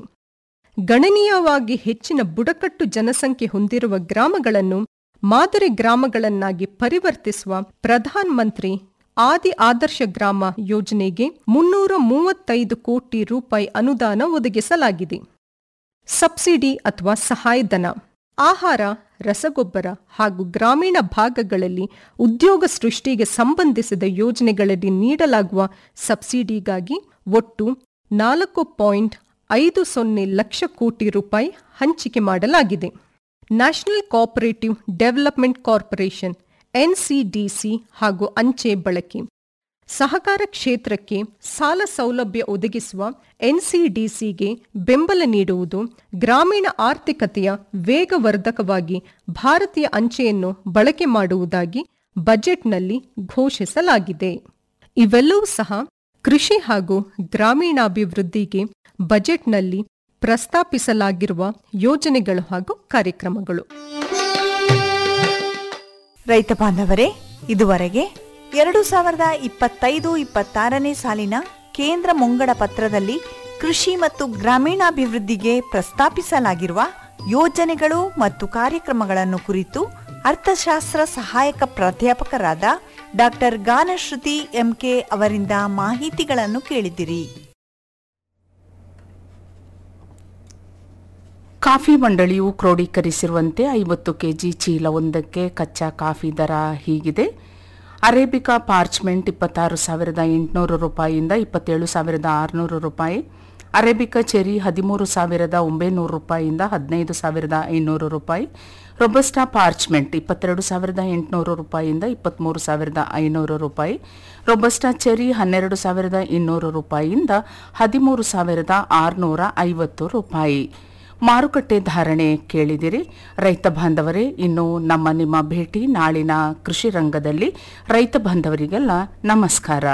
ಗಣನೀಯವಾಗಿ ಹೆಚ್ಚಿನ ಬುಡಕಟ್ಟು ಜನಸಂಖ್ಯೆ ಹೊಂದಿರುವ ಗ್ರಾಮಗಳನ್ನು ಮಾದರಿ ಗ್ರಾಮಗಳನ್ನಾಗಿ ಪರಿವರ್ತಿಸುವ ಪ್ರಧಾನ್ ಮಂತ್ರಿ ಆದಿ ಆದರ್ಶ ಗ್ರಾಮ ಯೋಜನೆಗೆ ಮುನ್ನೂರ ಮೂವತ್ತೈದು ಕೋಟಿ ರೂಪಾಯಿ ಅನುದಾನ ಒದಗಿಸಲಾಗಿದೆ ಸಬ್ಸಿಡಿ ಅಥವಾ ಸಹಾಯಧನ ಆಹಾರ ರಸಗೊಬ್ಬರ ಹಾಗೂ ಗ್ರಾಮೀಣ ಭಾಗಗಳಲ್ಲಿ ಉದ್ಯೋಗ ಸೃಷ್ಟಿಗೆ ಸಂಬಂಧಿಸಿದ ಯೋಜನೆಗಳಡಿ ನೀಡಲಾಗುವ ಸಬ್ಸಿಡಿಗಾಗಿ ಒಟ್ಟು ನಾಲ್ಕು ಪಾಯಿಂಟ್ ಐದು ಸೊನ್ನೆ ಲಕ್ಷ ಕೋಟಿ ರೂಪಾಯಿ ಹಂಚಿಕೆ ಮಾಡಲಾಗಿದೆ national cooperative development corporation NCDC ಹಾಗೂ ಅಂಚೆ ಬಳಕೆ ಸಹಕಾರ ಕ್ಷೇತ್ರಕ್ಕೆ ಸಾಲ ಸೌಲಭ್ಯ ಒದಗಿಸುವ ಎನ್ಸಿಡಿಸಿಗೆ ಬೆಂಬಲ ನೀಡುವುದು ಗ್ರಾಮೀಣ ಆರ್ಥಿಕತೆಯ ವೇಗವರ್ಧಕವಾಗಿ ಭಾರತೀಯ ಅಂಚೆಯನ್ನು ಬಳಕೆ ಮಾಡುವುದಾಗಿ ಬಜೆಟ್ನಲ್ಲಿ ಘೋಷಿಸಲಾಗಿದೆ ಇವೆಲ್ಲವೂ ಸಹ ಕೃಷಿ ಹಾಗೂ ಗ್ರಾಮೀಣಾಭಿವೃದ್ಧಿಗೆ ಬಜೆಟ್ನಲ್ಲಿ ಪ್ರಸ್ತಾಪಿಸಲಾಗಿರುವ ಯೋಜನೆಗಳು ಹಾಗೂ ಕಾರ್ಯಕ್ರಮಗಳು ರೈತ ಬಾಂಧವರೇ ಇದುವರೆಗೆ ಎರಡು ಸಾವಿರದ ಇಪ್ಪತ್ತೈದು ಇಪ್ಪತ್ತಾರನೇ ಸಾಲಿನ ಕೇಂದ್ರ ಮುಂಗಡ ಪತ್ರದಲ್ಲಿ ಕೃಷಿ ಮತ್ತು ಗ್ರಾಮೀಣಾಭಿವೃದ್ಧಿಗೆ ಪ್ರಸ್ತಾಪಿಸಲಾಗಿರುವ ಯೋಜನೆಗಳು ಮತ್ತು ಕಾರ್ಯಕ್ರಮಗಳನ್ನು ಕುರಿತು ಅರ್ಥಶಾಸ್ತ್ರ ಸಹಾಯಕ ಪ್ರಾಧ್ಯಾಪಕರಾದ ಡಾಕ್ಟರ್ ಗಾನಶ್ರುತಿ ಎಂಕೆ ಅವರಿಂದ ಮಾಹಿತಿಗಳನ್ನು ಕೇಳಿದಿರಿ ಕಾಫಿ ಮಂಡಳಿಯು ಕ್ರೋಢೀಕರಿಸಿರುವಂತೆ ಐವತ್ತು ಕೆಜಿ ಚೀಲವೊಂದಕ್ಕೆ ಕಚ್ಚಾ ಕಾಫಿ ದರ ಹೀಗಿದೆ ಅರೇಬಿಕಾ ಪಾರ್ಚ್ಮೆಂಟ್ ಇಪ್ಪತ್ತಾರು ಸಾವಿರದ ಎಂಟುನೂರು ರೂಪಾಯಿಯಿಂದ ಇಪ್ಪತ್ತೇಳು ಸಾವಿರದ ಆರುನೂರು ರೂಪಾಯಿ ಅರೇಬಿಕಾ ಚೆರಿ ಹದಿಮೂರು ಸಾವಿರದ ಒಂಬೈನೂರು ರೂಪಾಯಿಯಿಂದ ಹದಿನೈದು ಸಾವಿರದ ಐನೂರು ರೂಪಾಯಿ ರೊಬಸ್ಟಾ ಪಾರ್ಚ್ಮೆಂಟ್ ಇಪ್ಪತ್ತೆರಡು ಸಾವಿರದ ಎಂಟುನೂರು ರೂಪಾಯಿಯಿಂದ ಇಪ್ಪತ್ತ್ಮೂರು ಸಾವಿರದ ಐನೂರು ರೂಪಾಯಿ ರೊಬಸ್ಟಾ ಚೆರಿ ಹನ್ನೆರಡು ಸಾವಿರದ ಇನ್ನೂರು ರೂಪಾಯಿಯಿಂದ ಹದಿಮೂರು ಸಾವಿರದ ಆರುನೂರ ಐವತ್ತು ರೂಪಾಯಿ ಮಾರುಕಟ್ಟೆ ಧಾರಣೆ ಕೇಳಿದಿರಿ ರೈತ ಬಾಂಧವರೇ ಇನ್ನು ನಮ್ಮ ನಿಮ್ಮ ಭೇಟಿ ನಾಳಿನ ಕೃಷಿ ರಂಗದಲ್ಲಿ ರೈತ ಬಾಂಧವರಿಗೆಲ್ಲ ನಮಸ್ಕಾರ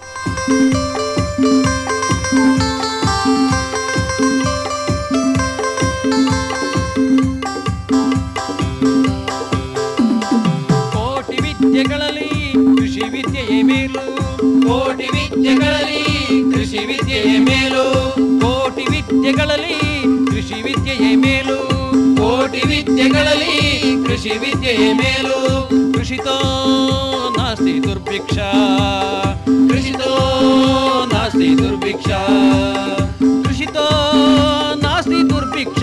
ಕೋಟಿ ವಿದ್ಯೆಗಳಲ್ಲಿ ಕೃಷಿ ವಿದ್ಯೆಯೇ ಮೇಲು ಕೋಟಿ ವಿದ್ಯೆಗಳಲ್ಲಿ ಕೃಷಿ ವಿದ್ಯೆಯೇ ಮೇಲು ಕೋಟಿ ವಿದ್ಯೆಗಳಲ್ಲಿ ಕೃಷಿ ವಿದ್ಯೆಯೇ ಮೇಲು ಕೋಟಿ ವಿದ್ಯೆಗಳಲ್ಲಿ ಕೃಷಿ ವಿದ್ಯೆಯೇ ಮೇಲು ಕೃಷಿತೋ ನಾಸ್ತಿ ದುರ್ಭಿಕ್ಷ ಕೃಷಿತೋ ನಾಸ್ತಿ ದುರ್ಭಿಕ್ಷ ಕೃಷಿತೋ ನಾಸ್ತಿ ದುರ್ಭಿಕ್ಷ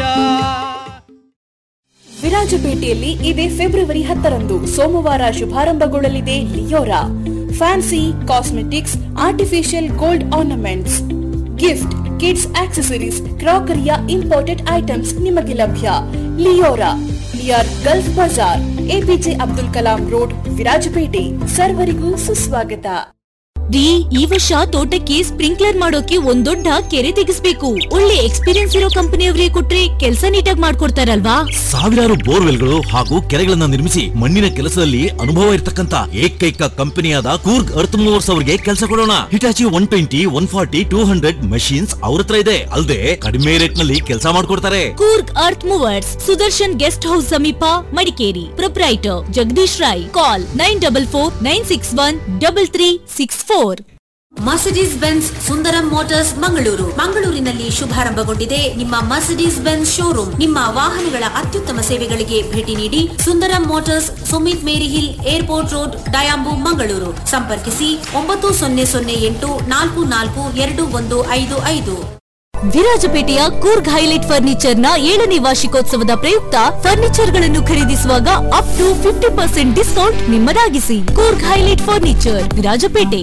ವಿರಾಜಪೇಟೆಯಲ್ಲಿ ಇದೇ ಫೆಬ್ರವರಿ ಹತ್ತರಂದು ಸೋಮವಾರ ಶುಭಾರಂಭಗೊಳ್ಳಲಿದೆ Leora fancy cosmetics artificial gold ornaments gift kids accessories ಕ್ರಾಕರಿಯ ಇಂಪೋರ್ಟೆಡ್ ಐಟಮ್ಸ್ ನಿಮಗೆ ಲಭ್ಯ ಲಿಯೋರಾ ನಿಯರ್ ಗಲ್ಫ್ ಬಜಾರ್ ಎಪಿಜೆ ಅಬ್ದುಲ್ ಕಲಾಂ ರೋಡ್ ವಿರಾಜಪೇಟೆ ಸರ್ವರಿಗೂ ಸುಸ್ವಾಗತ ರೀ ಈ ವರ್ಷ ತೋಟಕ್ಕೆ ಸ್ಪ್ರಿಂಕ್ಲರ್ ಮಾಡೋಕೆ ಒಂದ್ ದೊಡ್ಡ ಕೆರೆ ತೆಗಿಸ್ಬೇಕು ಒಳ್ಳೆ ಎಕ್ಸ್ಪೀರಿಯನ್ಸ್ ಇರೋ ಕಂಪನಿಯವರಿಗೆ ಕೊಟ್ರೆ ಕೆಲ್ಸ ನೀಟಾಗಿ ಮಾಡ್ಕೊಡ್ತಾರಲ್ವಾ ಸಾವಿರಾರು ಬೋರ್ವೆಲ್ಗಳು ಹಾಗೂ ಕೆರೆಗಳನ್ನ ನಿರ್ಮಿಸಿ ಮಣ್ಣಿನ ಕೆಲಸದಲ್ಲಿ ಅನುಭವ ಇರತಕ್ಕಂತ ಏಕೈಕ ಕಂಪನಿಯಾದ ಕೂರ್ಗ್ ಅರ್ತ್ ಮೂವರ್ಸ್ ಅವರಿಗೆ ಕೆಲಸ ಕೊಡೋಣ Hitachi one twenty one forty two hundred machines ಅವ್ರ ಹತ್ರ ಇದೆ ಅಲ್ಲದೆ ಕಡಿಮೆ ರೇಟ್ ನಲ್ಲಿ ಕೆಲಸ ಮಾಡ್ಕೊಡ್ತಾರೆ Coorg earth movers Sudarshan guest house ಸಮೀಪ Madikeri proprietor Jagadish Rai call nine double four nine six one double three six four Mercedes Benz Sundaram motors Mangaluru ಮಂಗಳೂರಿನಲ್ಲಿ ಶುಭಾರಂಭಗೊಂಡಿದೆ ನಿಮ್ಮ ಮರ್ಸಿಡೀಸ್ ಬೆನ್ಸ್ ಶೋರೂಮ್ ನಿಮ್ಮ ವಾಹನಗಳ ಅತ್ಯುತ್ತಮ ಸೇವೆಗಳಿಗೆ ಭೇಟಿ ನೀಡಿ Sundaram motors summit Mary hill airport road ಡಯಾಂಬು ಮಂಗಳೂರು ಸಂಪರ್ಕಿಸಿ ಒಂಬತ್ತು ಸೊನ್ನೆ ಸೊನ್ನೆ ಎಂಟು ನಾಲ್ಕು ನಾಲ್ಕು ಎರಡು ಒಂದು ಐದು ಐದು ವಿರಾಜಪೇಟೆಯ ಕೂರ್ಗ್ ಹೈಲೈಟ್ ಫರ್ನಿಚರ್ ನ ಏಳನೇ ವಾರ್ಷಿಕೋತ್ಸವದ ಪ್ರಯುಕ್ತ ಫರ್ನಿಚರ್ ಗಳನ್ನು ಖರೀದಿಸುವಾಗ up to fifty percent discount ನಿಮ್ಮದಾಗಿಸಿ Coorg highlight furniture Virajpet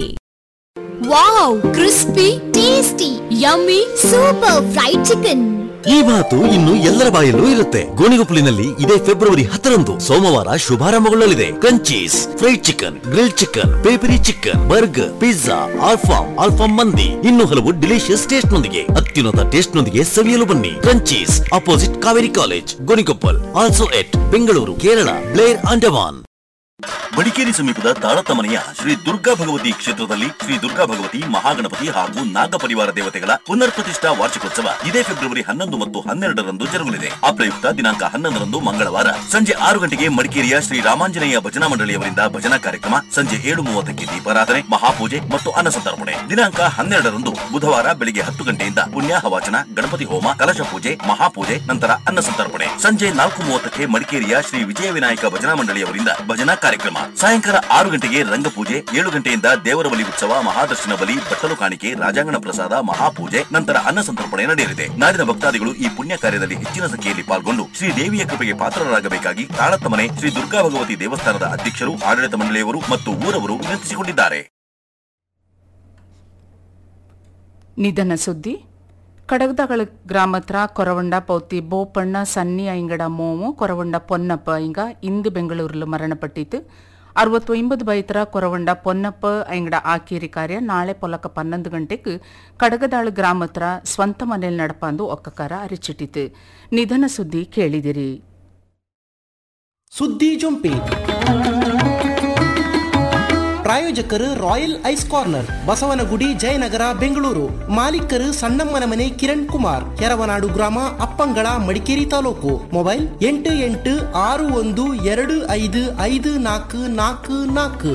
wow crispy tasty yummy super fried chicken ಈ ಮಾತು ಇನ್ನು ಎಲ್ಲರ ಬಾಯಲ್ಲೂ ಇರುತ್ತೆ ಗೋಣಿಗೊಪ್ಪಲಿನಲ್ಲಿ ಇದೇ ಫೆಬ್ರವರಿ ಹತ್ತರಂದು ಸೋಮವಾರ ಶುಭಾರಂಭಗೊಳ್ಳಲಿದೆ Crunchies fried chicken grill chicken peppery chicken burger pizza ಆಲ್ಫಾಮ್ ಆಲ್ಫಾಮ್ ಮಂದಿ ಇನ್ನು ಹಲವು ಡಿಲಿಷಿಯಸ್ ಟೇಸ್ಟ್ ನೊಂದಿಗೆ ಅತ್ಯುನ್ನತ ಟೇಸ್ಟ್ ನೊಂದಿಗೆ ಸವಿಯಲು ಬನ್ನಿ Crunchies opposite Kaveri college Gonikoppal also at Bengaluru Kerala Blair Andaman Madikeri ಸಮೀಪದ ತಾಳತಮನೆಯ ಶ್ರೀ ದುರ್ಗಾ ಭಗವತಿ ಕ್ಷೇತ್ರದಲ್ಲಿ ಶ್ರೀ ದುರ್ಗಾ ಭಗವತಿ ಮಹಾಗಣಪತಿ ಹಾಗೂ ನಾಗ ಪರಿವಾರ ದೇವತೆಗಳ ಪುನರ್ ಪ್ರತಿಷ್ಠಾ ವಾರ್ಷಿಕೋತ್ಸವ ಇದೇ ಫೆಬ್ರವರಿ ಹನ್ನೊಂದು ಮತ್ತು ಹನ್ನೆರಡರಂದು ಜರುಗಲಿದೆ ಆ ಪ್ರಯುಕ್ತ ದಿನಾಂಕ ಹನ್ನೊಂದರಂದು ಮಂಗಳವಾರ ಸಂಜೆ ಆರು ಗಂಟೆಗೆ ಮಡಿಕೇರಿಯ ಶ್ರೀ ರಾಮಾಂಜನೇಯ ಭಜನಾ ಮಂಡಳಿಯವರಿಂದ ಭಜನಾ ಕಾರ್ಯಕ್ರಮ ಸಂಜೆ ಏಳು ಮೂವತ್ತಕ್ಕೆ ದೀಪಾರಾಧನೆ ಮಹಾಪೂಜೆ ಮತ್ತು ಅನ್ನಸಂತರ್ಪಣೆ ದಿನಾಂಕ ಹನ್ನೆರಡರಂದು ಬುಧವಾರ ಬೆಳಿಗ್ಗೆ ಹತ್ತು ಗಂಟೆಯಿಂದ ಪುಣ್ಯಾಹ ವಾಚನ ಗಣಪತಿ ಹೋಮ ಕಲಶ ಪೂಜೆ ಮಹಾಪೂಜೆ ನಂತರ ಅನ್ನಸಂತರ್ಪಣೆ ಸಂಜೆ ನಾಲ್ಕು ಮೂವತ್ತಕ್ಕೆ ಮಡಿಕೇರಿಯ ಶ್ರೀ ವಿಜಯ ವಿನಾಯಕ ಭಜನಾ ಮಂಡಳಿಯವರಿಂದ ಭಜನಾ ಕಾರ್ಯಕ್ರಮ ಸಾಯಂಕಾಲ ಆರು ಗಂಟೆಗೆ ರಂಗಪೂಜೆ ಏಳು ಗಂಟೆಯಿಂದ ದೇವರ ಬಲಿ ಉತ್ಸವ ಮಹಾದರ್ಶನ ಬಲಿ ಬಟ್ಟಲು ಕಾಣಿಕೆ ರಾಜಾಂಗಣ ಪ್ರಸಾದ ಮಹಾಪೂಜೆ ನಂತರ ಅನ್ನಸಂತರ್ಪಣೆ ನಡೆಯಲಿದೆ ನಾಡಿನ ಭಕ್ತಾದಿಗಳು ಈ ಪುಣ್ಯ ಕಾರ್ಯದಲ್ಲಿ ಹೆಚ್ಚಿನ ಸಂಖ್ಯೆಯಲ್ಲಿ ಪಾಲ್ಗೊಂಡು ಶ್ರೀ ದೇವಿಯ ಕೃಪೆಗೆ ಪಾತ್ರರಾಗಬೇಕಾಗಿ ತಾಳತ್ತಮನೆ ಶ್ರೀ ದುರ್ಗಾ ಭಗವತಿ ದೇವಸ್ಥಾನದ ಅಧ್ಯಕ್ಷರು ಆಡಳಿತ ಮಂಡಳಿಯವರು ಮತ್ತು ಊರವರು ವಿನಂತಿಸಿಕೊಂಡಿದ್ದಾರೆ ನಿಧನ ಸುದ್ದಿ ಕಡಗದಗಳ ಗ್ರಾಮತ್ರ ಕೊರವಂಡ ಪೌತಿ ಬೋಪಣ್ಣ ಸನ್ನಿ ಐಂಗಡ ಮೋಮು ಕೊರವಂಡ ಪೊನ್ನಪ್ಪ ಇಂಗ ಇಂದು ಬೆಂಗಳೂರಿಲು ಮರಣಪಟ್ಟಿತು ಅರವತ್ತು ಒಂಬತ್ತು ಬೈತರ ಕೊರವಂಡ ಪೊನ್ನಪ್ಪ ಐಂಗಡ ಆಕೇರಿ ಕಾರ್ಯ ನಾಳೆ ಪೊಲಕ ಪನ್ನೊಂದು ಗಂಟೆಗೆ ಕಡಗದಾಳು ಗ್ರಾಮತ್ರ ಸ್ವಂತ ಮನೆಯಲ್ಲಿ ನಡಪಂದು ಒಕ್ಕಕಾರ ಅರಿಚಿಟ್ಟಿತು ನಿಧನ ಸುದ್ದಿ ಕೇಳಿದಿರಿ ಸುದ್ದಿ ಜೊಂಪಿ ಪ್ರಾಯೋಜಕರು royal ice corner Basavanagudi Jayanagar Bengaluru ಮಾಲೀಕರು ಸಣ್ಣಮ್ಮನ ಮನೆ ಕಿರಣ್ ಕುಮಾರ್ ಕೆರವನಾಡು ಗ್ರಾಮ ಅಪ್ಪಂಗಳ ಮಡಿಕೇರಿ ತಾಲೂಕು ಮೊಬೈಲ್ ಎಂಟು ಎಂಟು ಆರು ಒಂದು ಎರಡು ಐದು ಐದು ನಾಲ್ಕು ನಾಲ್ಕು ನಾಲ್ಕು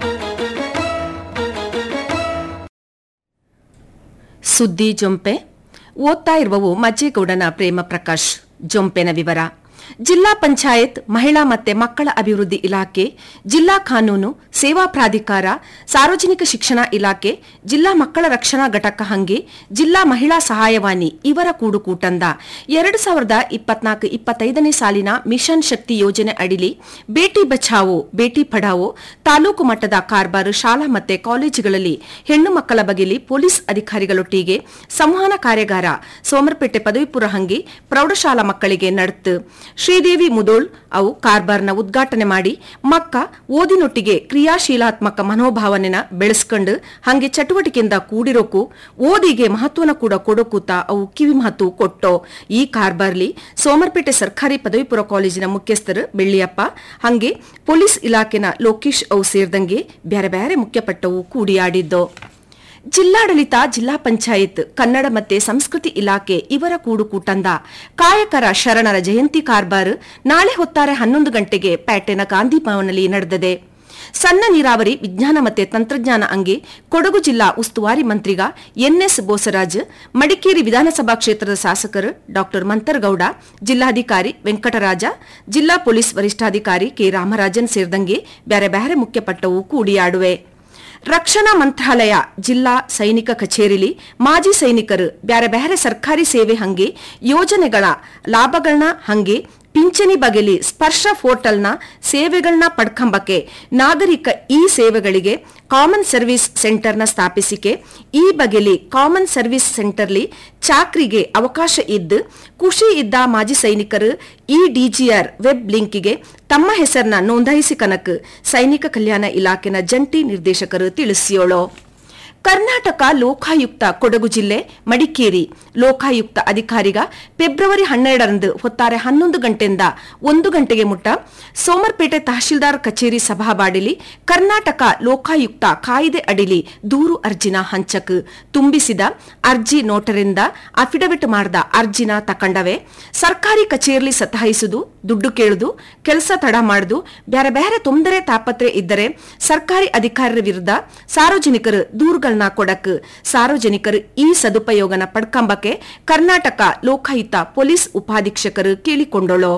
ಸುದ್ದಿ ಜೊಂಪೆ ಓದ್ತಾ ಇರುವವು ಮಜ್ಜೇಗೌಡನ ಪ್ರೇಮ ಪ್ರಕಾಶ್ ಜೊಂಪೆನ ವಿವರ ಜಿಲ್ಲಾ ಪಂಚಾಯತ್ ಮಹಿಳಾ ಮತ್ತೆ ಮಕ್ಕಳ ಅಭಿವೃದ್ಧಿ ಇಲಾಖೆ ಜಿಲ್ಲಾ ಕಾನೂನು ಸೇವಾ ಪ್ರಾಧಿಕಾರ ಸಾರ್ವಜನಿಕ ಶಿಕ್ಷಣ ಇಲಾಖೆ ಜಿಲ್ಲಾ ಮಕ್ಕಳ ರಕ್ಷಣಾ ಘಟಕ ಹಂಗೆ ಜಿಲ್ಲಾ ಮಹಿಳಾ ಸಹಾಯವಾಣಿ ಇವರ ಕೂಡುಕೂಟಂದ ಎರಡು ಸಾವಿರದ ಇಪ್ಪತ್ನಾಲ್ಕು ಇಪ್ಪತ್ತೈದನೇ ಸಾಲಿನ ಮಿಷನ್ ಶಕ್ತಿ ಯೋಜನೆ ಅಡಿಲಿ ಬೇಟಿ ಬಚಾವೋ ಬೇಟಿ ಪಢಾವೋ ತಾಲೂಕು ಮಟ್ಟದ ಕಾರ್ಬಾರು ಶಾಲಾ ಮತ್ತೆ ಕಾಲೇಜುಗಳಲ್ಲಿ ಹೆಣ್ಣು ಮಕ್ಕಳ ಬಗೆಲಿ ಪೊಲೀಸ್ ಅಧಿಕಾರಿಗಳೊಟ್ಟಿಗೆ ಸಂವಹನ ಕಾರ್ಯಾಗಾರ ಸೋಮರಪೇಟೆ ಪದವಿಪುರ ಹಂಗೆ ಪ್ರೌಢಶಾಲಾ ಮಕ್ಕಳಿಗೆ ನಡೆತು ಶ್ರೀದೇವಿ ಮುದೋಳ್ ಅವು ಕಾರ್ಬಾರ್ನ ಉದ್ಘಾಟನೆ ಮಾಡಿ ಮಕ್ಕ ಓದಿನೊಟ್ಟಿಗೆ ಕ್ರಿಯಾಶೀಲಾತ್ಮಕ ಮನೋಭಾವನೆನ ಬೆಳೆಸ್ಕೊಂಡು ಹಂಗೆ ಚಟುವಟಿಕೆಯಿಂದ ಕೂಡಿರೋಕು ಓದಿಗೆ ಮಹತ್ವನ ಕೂಡ ಕೊಡೋಕೂತ ಅವು ಕಿವಿ ಮಾತು ಕೊಟ್ಟೋ ಈ ಕಾರ್ಬಾರ್ಲಿ ಸೋಮರ್ಪೇಟೆ ಸರ್ಕಾರಿ ಪದವಿಪುರ ಕಾಲೇಜಿನ ಮುಖ್ಯಸ್ಥರು ಬೆಳ್ಳಿಯಪ್ಪ ಹಂಗೆ ಪೊಲೀಸ್ ಇಲಾಖೆನ ಲೋಕೇಶ್ ಅವು ಸೇರಿದಂಗೆ ಬ್ಯಾರೆ ಬ್ಯಾರೆ ಮುಖ್ಯಪಟ್ಟವು ಕೂಡಿಯಾಡಿದ್ದೋ ಜಿಲ್ಲಾಡಳಿತ ಜಿಲ್ಲಾ ಪಂಚಾಯತ್ ಕನ್ನಡ ಮತ್ತೆ ಸಂಸ್ಕೃತಿ ಇಲಾಖೆ ಇವರ ಕೂಡುಕೂಟಂದ ಕಾಯಕರ ಶರಣರ ಜಯಂತಿ ಕಾರ್ಬಾರ್ ನಾಳೆ ಹೊತ್ತಾರೆ ಹನ್ನೊಂದು ಗಂಟೆಗೆ ಪ್ಯಾಟೆನ ಗಾಂಧಿ ಭವನಲ್ಲಿ ನಡೆದಿದೆ ಸಣ್ಣ ನೀರಾವರಿ ವಿಜ್ಞಾನ ಮತ್ತೆ ತಂತ್ರಜ್ಞಾನ ಅಂಗೆ ಕೊಡಗು ಜಿಲ್ಲಾ ಉಸ್ತುವಾರಿ ಮಂತ್ರಿಗ ಎನ್ಎಸ್ ಬೋಸರಾಜ್ ಮಡಿಕೇರಿ ವಿಧಾನಸಭಾ ಕ್ಷೇತ್ರದ ಶಾಸಕರು ಡಾ ಮಂತರಗೌಡ ಜಿಲ್ಲಾಧಿಕಾರಿ ವೆಂಕಟರಾಜ ಜಿಲ್ಲಾ ಪೊಲೀಸ್ ವರಿಷ್ಠಾಧಿಕಾರಿ ಕೆ ರಾಮರಾಜನ್ ಸೇರಿದಂಗೆ ಬ್ಯಾರೆ ಬ್ಯಾರೆ ಮುಖ್ಯಪಟ್ಟವು ಕೂಡಿಯಾಡುವೆ ರಕ್ಷಣಾ ಮಂತ್ರಾಲಯ ಜಿಲ್ಲಾ ಸೈನಿಕ ಕಚೇರಿಲಿ ಮಾಜಿ ಸೈನಿಕರು ಬ್ಯಾರೆ ಬ್ಯಾರೆ ಸರ್ಕಾರಿ ಸೇವೆ ಹಂಗೆ ಯೋಜನೆಗಳ ಲಾಭಗಳನ್ನ ಹಂಗೆ ಪಿಂಚಣಿ ಬಗೆಲಿ ಸ್ಪರ್ಶ ಪೋರ್ಟಲ್ನ ಸೇವೆಗಳನ್ನ ಪಡ್ಕಂಬಕ್ಕೆ ನಾಗರಿಕ ಈ ಸೇವೆಗಳಿಗೆ ಕಾಮನ್ ಸರ್ವಿಸ್ ಸೆಂಟರ್ನ ಸ್ಥಾಪಿಸಿಕೆ ಈ ಬಗೆಲಿ ಕಾಮನ್ ಸರ್ವಿಸ್ ಸೆಂಟರ್ಲಿ ಚಾಕ್ರಿಗೆ ಅವಕಾಶ ಇದ್ದು ಖುಷಿ ಇದ್ದ ಮಾಜಿ ಸೈನಿಕರು ಈ ಡಿಜಿಆರ್ ವೆಬ್ ಲಿಂಕಿಗೆ ತಮ್ಮ ಹೆಸರನ್ನ ನೋಂದಾಯಿಸಿ ಕನಕ್ ಸೈನಿಕ ಕಲ್ಯಾಣ ಇಲಾಖೆನ ಜಂಟಿ ನಿರ್ದೇಶಕರು ತಿಳಿಸಿಯೋಳು ಕರ್ನಾಟಕ ಲೋಕಾಯುಕ್ತ ಕೊಡಗು ಜಿಲ್ಲೆ ಮಡಿಕೇರಿ ಲೋಕಾಯುಕ್ತ ಅಧಿಕಾರಿಗ ಫೆಬ್ರವರಿ ಹನ್ನೆರಡರಂದು ಹೊತ್ತಾರೆ ಹನ್ನೊಂದು ಗಂಟೆಯಿಂದ ಒಂದು ಗಂಟೆಗೆ ಮುಟ್ಟ ಸೋಮರ್ಪೇಟೆ ತಹಶೀಲ್ದಾರ್ ಕಚೇರಿ ಸಭಾಬಾಡಿಲಿ ಕರ್ನಾಟಕ ಲೋಕಾಯುಕ್ತ ಕಾಯ್ದೆ ಅಡಿಲಿ ದೂರು ಅರ್ಜಿನ ಹಂಚಕ್ ತುಂಬಿಸಿದ ಅರ್ಜಿ ನೋಟರಿಂದ ಅಫಿಡವಿಟ್ ಮಾಡಿದ ಅರ್ಜಿನ ತಕಂಡವೆ ಸರ್ಕಾರಿ ಕಚೇರಿಲಿ ಸತಾಯಿಸುದು ದುಡ್ಡು ಕೇಳುದು ಕೆಲಸ ತಡ ಮಾಡುದು ಬ್ಯಾರೆ ಬ್ಯಾರೆ ತೊಂದರೆ ತಾಪತ್ರೆ ಇದ್ದರೆ ಸರ್ಕಾರಿ ಅಧಿಕಾರಿಗಳ ವಿರುದ್ಧ ಸಾರ್ವಜನಿಕರು ದೂರುಗಳನ್ನ ಕೊಡಕ್ ಸಾರ್ವಜನಿಕರು ಈ ಸದುಪಯೋಗನ ಪಡ್ಕಂಬಕ್ಕೆ ಕರ್ನಾಟಕ ಲೋಕಾಯುಕ್ತ ಪೊಲೀಸ್ ಉಪಾಧೀಕ್ಷಕರು ಕೇಳಿಕೊಂಡಳು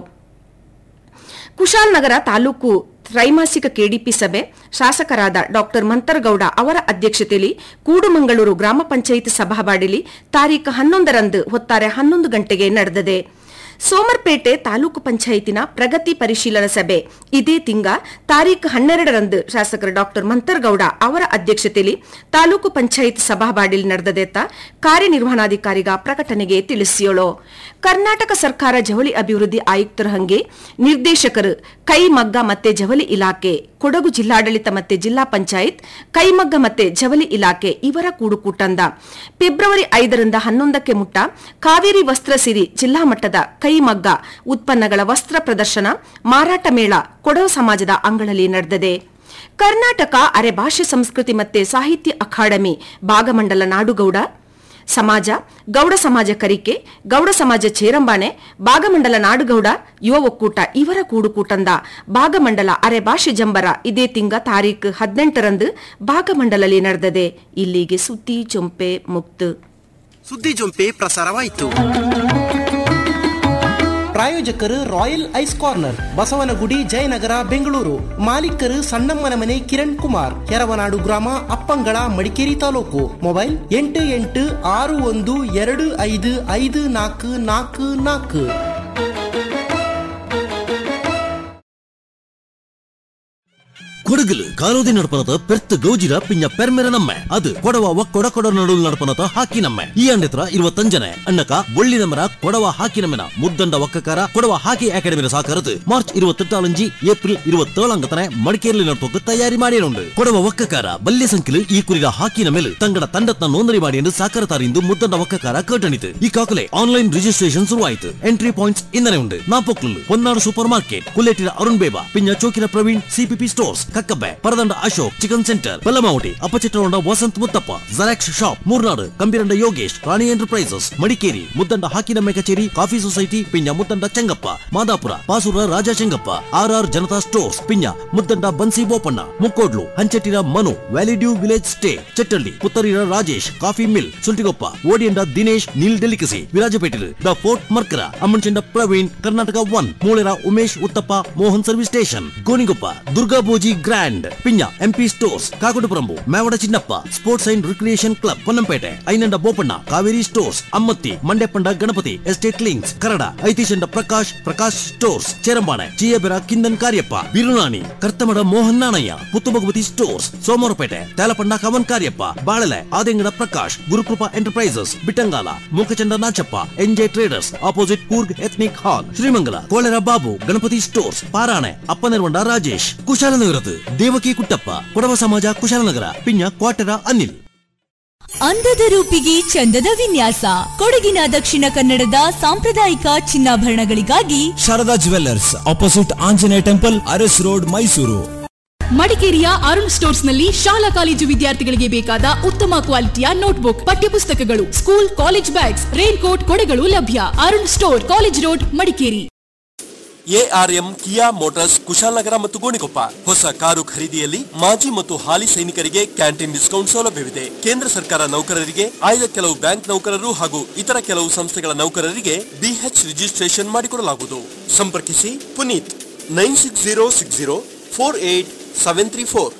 ಕುಶಾಲನಗರ ತಾಲೂಕು ತ್ರೈಮಾಸಿಕ ಕೆಡಿಪಿ ಸಭೆ ಶಾಸಕರಾದ ಡಾಕ್ಟರ್ ಮಂತರಗೌಡ ಅವರ ಅಧ್ಯಕ್ಷತೆಯಲ್ಲಿ ಕೂಡುಮಂಗಳೂರು ಗ್ರಾಮ ಪಂಚಾಯಿತಿ ಸಭಾಬಾಡಿಲಿ ತಾರೀಖು ಹನ್ನೊಂದರಂದು ಹೊತ್ತಾರೆ ಹನ್ನೊಂದು ಗಂಟೆಗೆ ನಡೆದಿದೆ ಸೋಮರ್ಪೇಟೆ ತಾಲೂಕು ಪಂಚಾಯಿತಿನ ಪ್ರಗತಿ ಪರಿಶೀಲನಾ ಸಭೆ ಇದೇ ತಿಂಗ ತಾರೀಖು ಹನ್ನೆರಡರಂದು ಶಾಸಕರು ಡಾಕ್ಟರ್ ಮಂತರ್ಗೌಡ ಅವರ ಅಧ್ಯಕ್ಷತೆಯಲ್ಲಿ ತಾಲೂಕು ಪಂಚಾಯಿತಿ ಸಭಾಬಾಡಿಲಿ ನಡೆದದೆತ್ತ ಕಾರ್ಯನಿರ್ವಹಣಾಧಿಕಾರಿಗ ಪ್ರಕಟಣೆಗೆ ತಿಳಿಸಿಯೋಳು ಕರ್ನಾಟಕ ಸರ್ಕಾರ ಜವಳಿ ಅಭಿವೃದ್ಧಿ ಆಯುಕ್ತರ ಹಂಗೆ ನಿರ್ದೇಶಕರು ಕೈಮಗ್ಗ ಮತ್ತೆ ಜವಳಿ ಇಲಾಖೆ ಕೊಡಗು ಜಿಲ್ಲಾಡಳಿತ ಮತ್ತೆ ಜಿಲ್ಲಾ ಪಂಚಾಯತ್ ಕೈಮಗ್ಗ ಮತ್ತೆ ಜವಳಿ ಇಲಾಖೆ ಇವರ ಕೂಡುಕೂಟಂದ ಫೆಬ್ರವರಿ ಐದರಿಂದ ಹನ್ನೊಂದಕ್ಕೆ ಮುಟ್ಟ ಕಾವೇರಿ ವಸ್ತ್ರ ಸಿರಿ ಜಿಲ್ಲಾ ಮಟ್ಟದ ಕೈಮಗ್ಗ ಉತ್ಪನ್ನಗಳ ವಸ್ತ್ರ ಪ್ರದರ್ಶನ ಮಾರಾಟ ಮೇಳ ಕೊಡವ ಸಮಾಜದ ಅಂಗಳಲ್ಲಿ ನಡೆದಿದೆ ಕರ್ನಾಟಕ ಅರೆಭಾಷೆ ಸಂಸ್ಕೃತಿ ಮತ್ತೆ ಸಾಹಿತ್ಯ ಅಕಾಡೆಮಿ ಭಾಗಮಂಡಲ ನಾಡುಗೌಡ ಸಮಾಜ ಗೌಡ ಸಮಾಜ ಕರಿಕೆ ಗೌಡ ಸಮಾಜ ಚೇರಂಬಾಣೆ ಭಾಗಮಂಡಲ ನಾಡುಗೌಡ ಯುವ ಒಕ್ಕೂಟ ಇವರ ಕೂಡುಕೂಟಂದ ಭಾಗಮಂಡಲ ಅರೆ ಭಾಷೆ ಜಂಬರ ಇದೇ ತಿಂಗ ತಾರೀಖು ಹದಿನೆಂಟರಂದು ಭಾಗಮಂಡಲಲ್ಲಿ ನಡೆದದೆ ಇಲ್ಲಿಗೆ ಸುದ್ದಿ ಚೊಂಪೆ ಮುಕ್ತು ಸುದ್ದಿ ಜೊಂಪೆ ಪ್ರಸಾರವಾಯಿತು ಪ್ರಾಯೋಜಕರು royal ice corner Basavanagudi Jayanagar Bengaluru ಮಾಲೀಕರು ಸಣ್ಣಮ್ಮನ ಮನೆ ಕಿರಣ್ ಕುಮಾರ್ ಕೆರವನಾಡು ಗ್ರಾಮ ಅಪ್ಪಂಗಳ ಮಡಿಕೇರಿ ತಾಲೂಕು ಮೊಬೈಲ್ ಎಂಟು ಎಂಟು ಆರು ಒಂದು ಎರಡು ಐದು ಐದು ನಾಲ್ಕು ನಾಲ್ಕು ನಾಲ್ಕು ಕೊಡಗಲು ಕಾಲೋದಿ ನಡಪನತ ಪೆರ್ತ್ ಗೌಜಿರ ಪಿಂಜ ಪೆರ್ಮೆರ ನಮ್ಮೆ ಅದು ಕೊಡವ ಒಕ್ಕೊಡ ಕೊಡ ನಡುಲ್ ನಡಪನತ ಹಾಕಿ ನಮ್ಮೆ ಈ ಅಂಡೆತ್ರ ഇരുപത്തഞ്ചന് അണ്ണക്ക വെള്ളി നമ്പര കൊടവ ഹാക്കി നമ്മന മുദ്ദണ്ട വക്കക്കാര കൊടവ ഹാക്കി അക്കാഡമിയുടെ സാക്കരത്ത് മാർച്ച് ഇരുപത്തെട്ടാലഞ്ചി ഏപ്രിൽ ഇരുപത്തേഴാങ്കത്തനെ മടിക്കേറിൽ നടപ്പൊക്കെ തയ്യാറി ಮಾಡಿರುണ്ട് ಕೊಡವ ಒಕ್ಕಕಾರ ಬಲ್ಯ ಸಂಖ್ಯೆಲು ಈ ಕುರಿದ ಹಾಕಿನ ಮೇಲೆ ತಂಗಡ ತಂಡತ್ನ ನೋಂದಣಿ ಮಾಡಿ ಎಂದು ಸಾಕರತಾರಿಂದು ಮುದ್ದಂಡ ಒಕ್ಕಕಾರ ಕಟಣಿತು ಈ ಕಾಕಲೆ ಆನ್ಲೈನ್ ರಿಜಿಸ್ಟ್ರೇಷನ್ ಶುರುವಾಯಿತು ಎಂಟ್ರಿ ಪಾಯಿಂಟ್ಸ್ ಇಂದನೆ ಉಂಡು ನಾಪೊಕ್ಲು ಹೊನ್ನಾಡು ಸೂಪರ್ ಮಾರ್ಕೆಟ್ ಕುಲ್ಲೇಟಿನ ಅರುಣ್ ಬೇಬಾ ಪಿಂಜ ಚೋಕಿನ ಪ್ರವೀಣ್ ಸಿಪಿಪಿ ಸ್ಟೋರ್ಸ್ ಕಕ್ಕಬ ಸಬ್ಬೆ ಪರದಂಡ ಅಶೋಕ್ ಚಿಕನ್ ಸೆಂಟರ್ ಬಲ್ಲಮಾವಟಿ ಅಪಚಿತ್ರಗೊಂಡ Vasanth Muthappa Xerox shop Murnad Kambiranda Yogesh Rani enterprises Madikeri Muddanda ಹಾಕಿನಮ್ಮೆ ಕಚೇರಿ ಕಾಫಿ ಸೊಸೈಟಿ ಪಿಂಜ ಮುದ್ದಂಡ ಚೆಂಗಪ್ಪ ಮಾದಾಪುರ ಪಾಸೂರ Raja Chengappa R R Janata stores ಪಿಂಜ Muddanda Bansi Bopanna Mukkodlu Hanchettira Manu valley dew village stay Chettalli ಪುತ್ತರಿರ Rajesh coffee mill ಸುಲ್ಟಿಗೊಪ್ಪ Odiyanda Dinesh Neel delicacy Virajpet the fort Mercara Ammanchanda Praveen Karnataka one Moolera Umesh Uthappa Mohan service station Gonikoppa Durga ಭೋಜಿ ಗ್ರ್ಯಾಂಡ್ ಪಿಂಜ ಎಂಪಿ ಸ್ಟೋರ್ಸ್ ಕಾಕುಟಪುರಂಬು Mevada Chinnappa sports and recreation club Ponnampet Ainanda Bopanna Kaveri stores Ammathi Mandepanda Ganapathi estate links Karada Aithichanda Prakash Prakash stores Cherambane ಜಿಯಬೆರ ಕಿಂದನ್ ಕಾರ್ಯಪ್ಪ ಬಿರುನಾಣಿ ಕರ್ತಮಡ ಮೋಹನ್ ನಾಣಯ್ಯ ಪುತ್ತು Bhagavathi stores Somwarpet Thelapanda Kavan Cariappa Balele Adengada Prakash Gurukripa enterprises Bittangala Mookachanda Nachappa NJ traders opposite Coorg ethnic hall Srimangala Kolera Babu Ganapathi stores Parane Appaneravanda Rajesh ಕುಶಾಲನಗರದು ದೇವಕಿ ಕುಟ್ಟಪ್ಪ ಕೊಡವ ಸಮಾಜ ಕುಶಾಲನಗರ ಪಿಂಜ ಕ್ವಾಟರ ಅನಿಲ್ ಅಂದದ ರೂಪಿಗೆ ಚಂದದ ವಿನ್ಯಾಸ ಕೊಡಗಿನ ದಕ್ಷಿಣ ಕನ್ನಡದ ಸಾಂಪ್ರದಾಯಿಕ ಚಿನ್ನಾಭರಣಗಳಿಗಾಗಿ Sharada jewellers opposite Anjaneya temple Arasu road Mysuru ಮಡಿಕೇರಿಯ ಅರುಣ್ ಸ್ಟೋರ್ಸ್ ನಲ್ಲಿ ಶಾಲಾ ಕಾಲೇಜು ವಿದ್ಯಾರ್ಥಿಗಳಿಗೆ ಬೇಕಾದ ಉತ್ತಮ ಕ್ವಾಲಿಟಿಯ ನೋಟ್ಬುಕ್ ಪಠ್ಯಪುಸ್ತಕಗಳು school college bags rain coat ಕೊಡೆಗಳು ಲಭ್ಯ Arun store college road Madikeri ARM Kia motors Kushalnagar ಮತ್ತು ಗೋಣಿಕೊಪ್ಪ ಹೊಸ ಕಾರು ಖರೀದಿಯಲ್ಲಿ ಮಾಜಿ ಮತ್ತು ಹಾಲಿ ಸೈನಿಕರಿಗೆ ಕ್ಯಾಂಟೀನ್ ಡಿಸ್ಕೌಂಟ್ ಸೌಲಭ್ಯವಿದೆ ಕೇಂದ್ರ ಸರ್ಕಾರ ನೌಕರರಿಗೆ ಆಯ್ದ ಕೆಲವು ಬ್ಯಾಂಕ್ ನೌಕರರು ಹಾಗೂ ಇತರ ಕೆಲವು ಸಂಸ್ಥೆಗಳ ನೌಕರರಿಗೆ ಬಿಎಚ್ ರಿಜಿಸ್ಟ್ರೇಷನ್ ಮಾಡಿಕೊಡಲಾಗುವುದು ಸಂಪರ್ಕಿಸಿ Puneeth nine six zero six zero four eight seven three four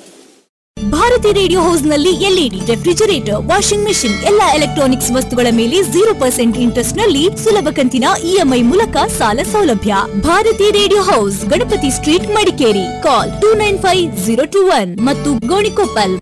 Bharathi radio house ನಲ್ಲಿ ಎಲ್ಇಡಿ ರೆಫ್ರಿಜರೇಟರ್ ವಾಷಿಂಗ್ ಮೆಷಿನ್ ಎಲ್ಲಾ ಎಲೆಕ್ಟ್ರಾನಿಕ್ಸ್ ವಸ್ತುಗಳ ಮೇಲೆ ಜೀರೋ ಪರ್ಸೆಂಟ್ ಇಂಟ್ರೆಸ್ಟ್ ನಲ್ಲಿ ಸುಲಭ ಕಂತಿನ ಇಎಂಐ ಮೂಲಕ ಸಾಲ ಸೌಲಭ್ಯ Bharathi radio house Ganapathi street Madikeri call two nine five zero two one ಮತ್ತು Gonikoppal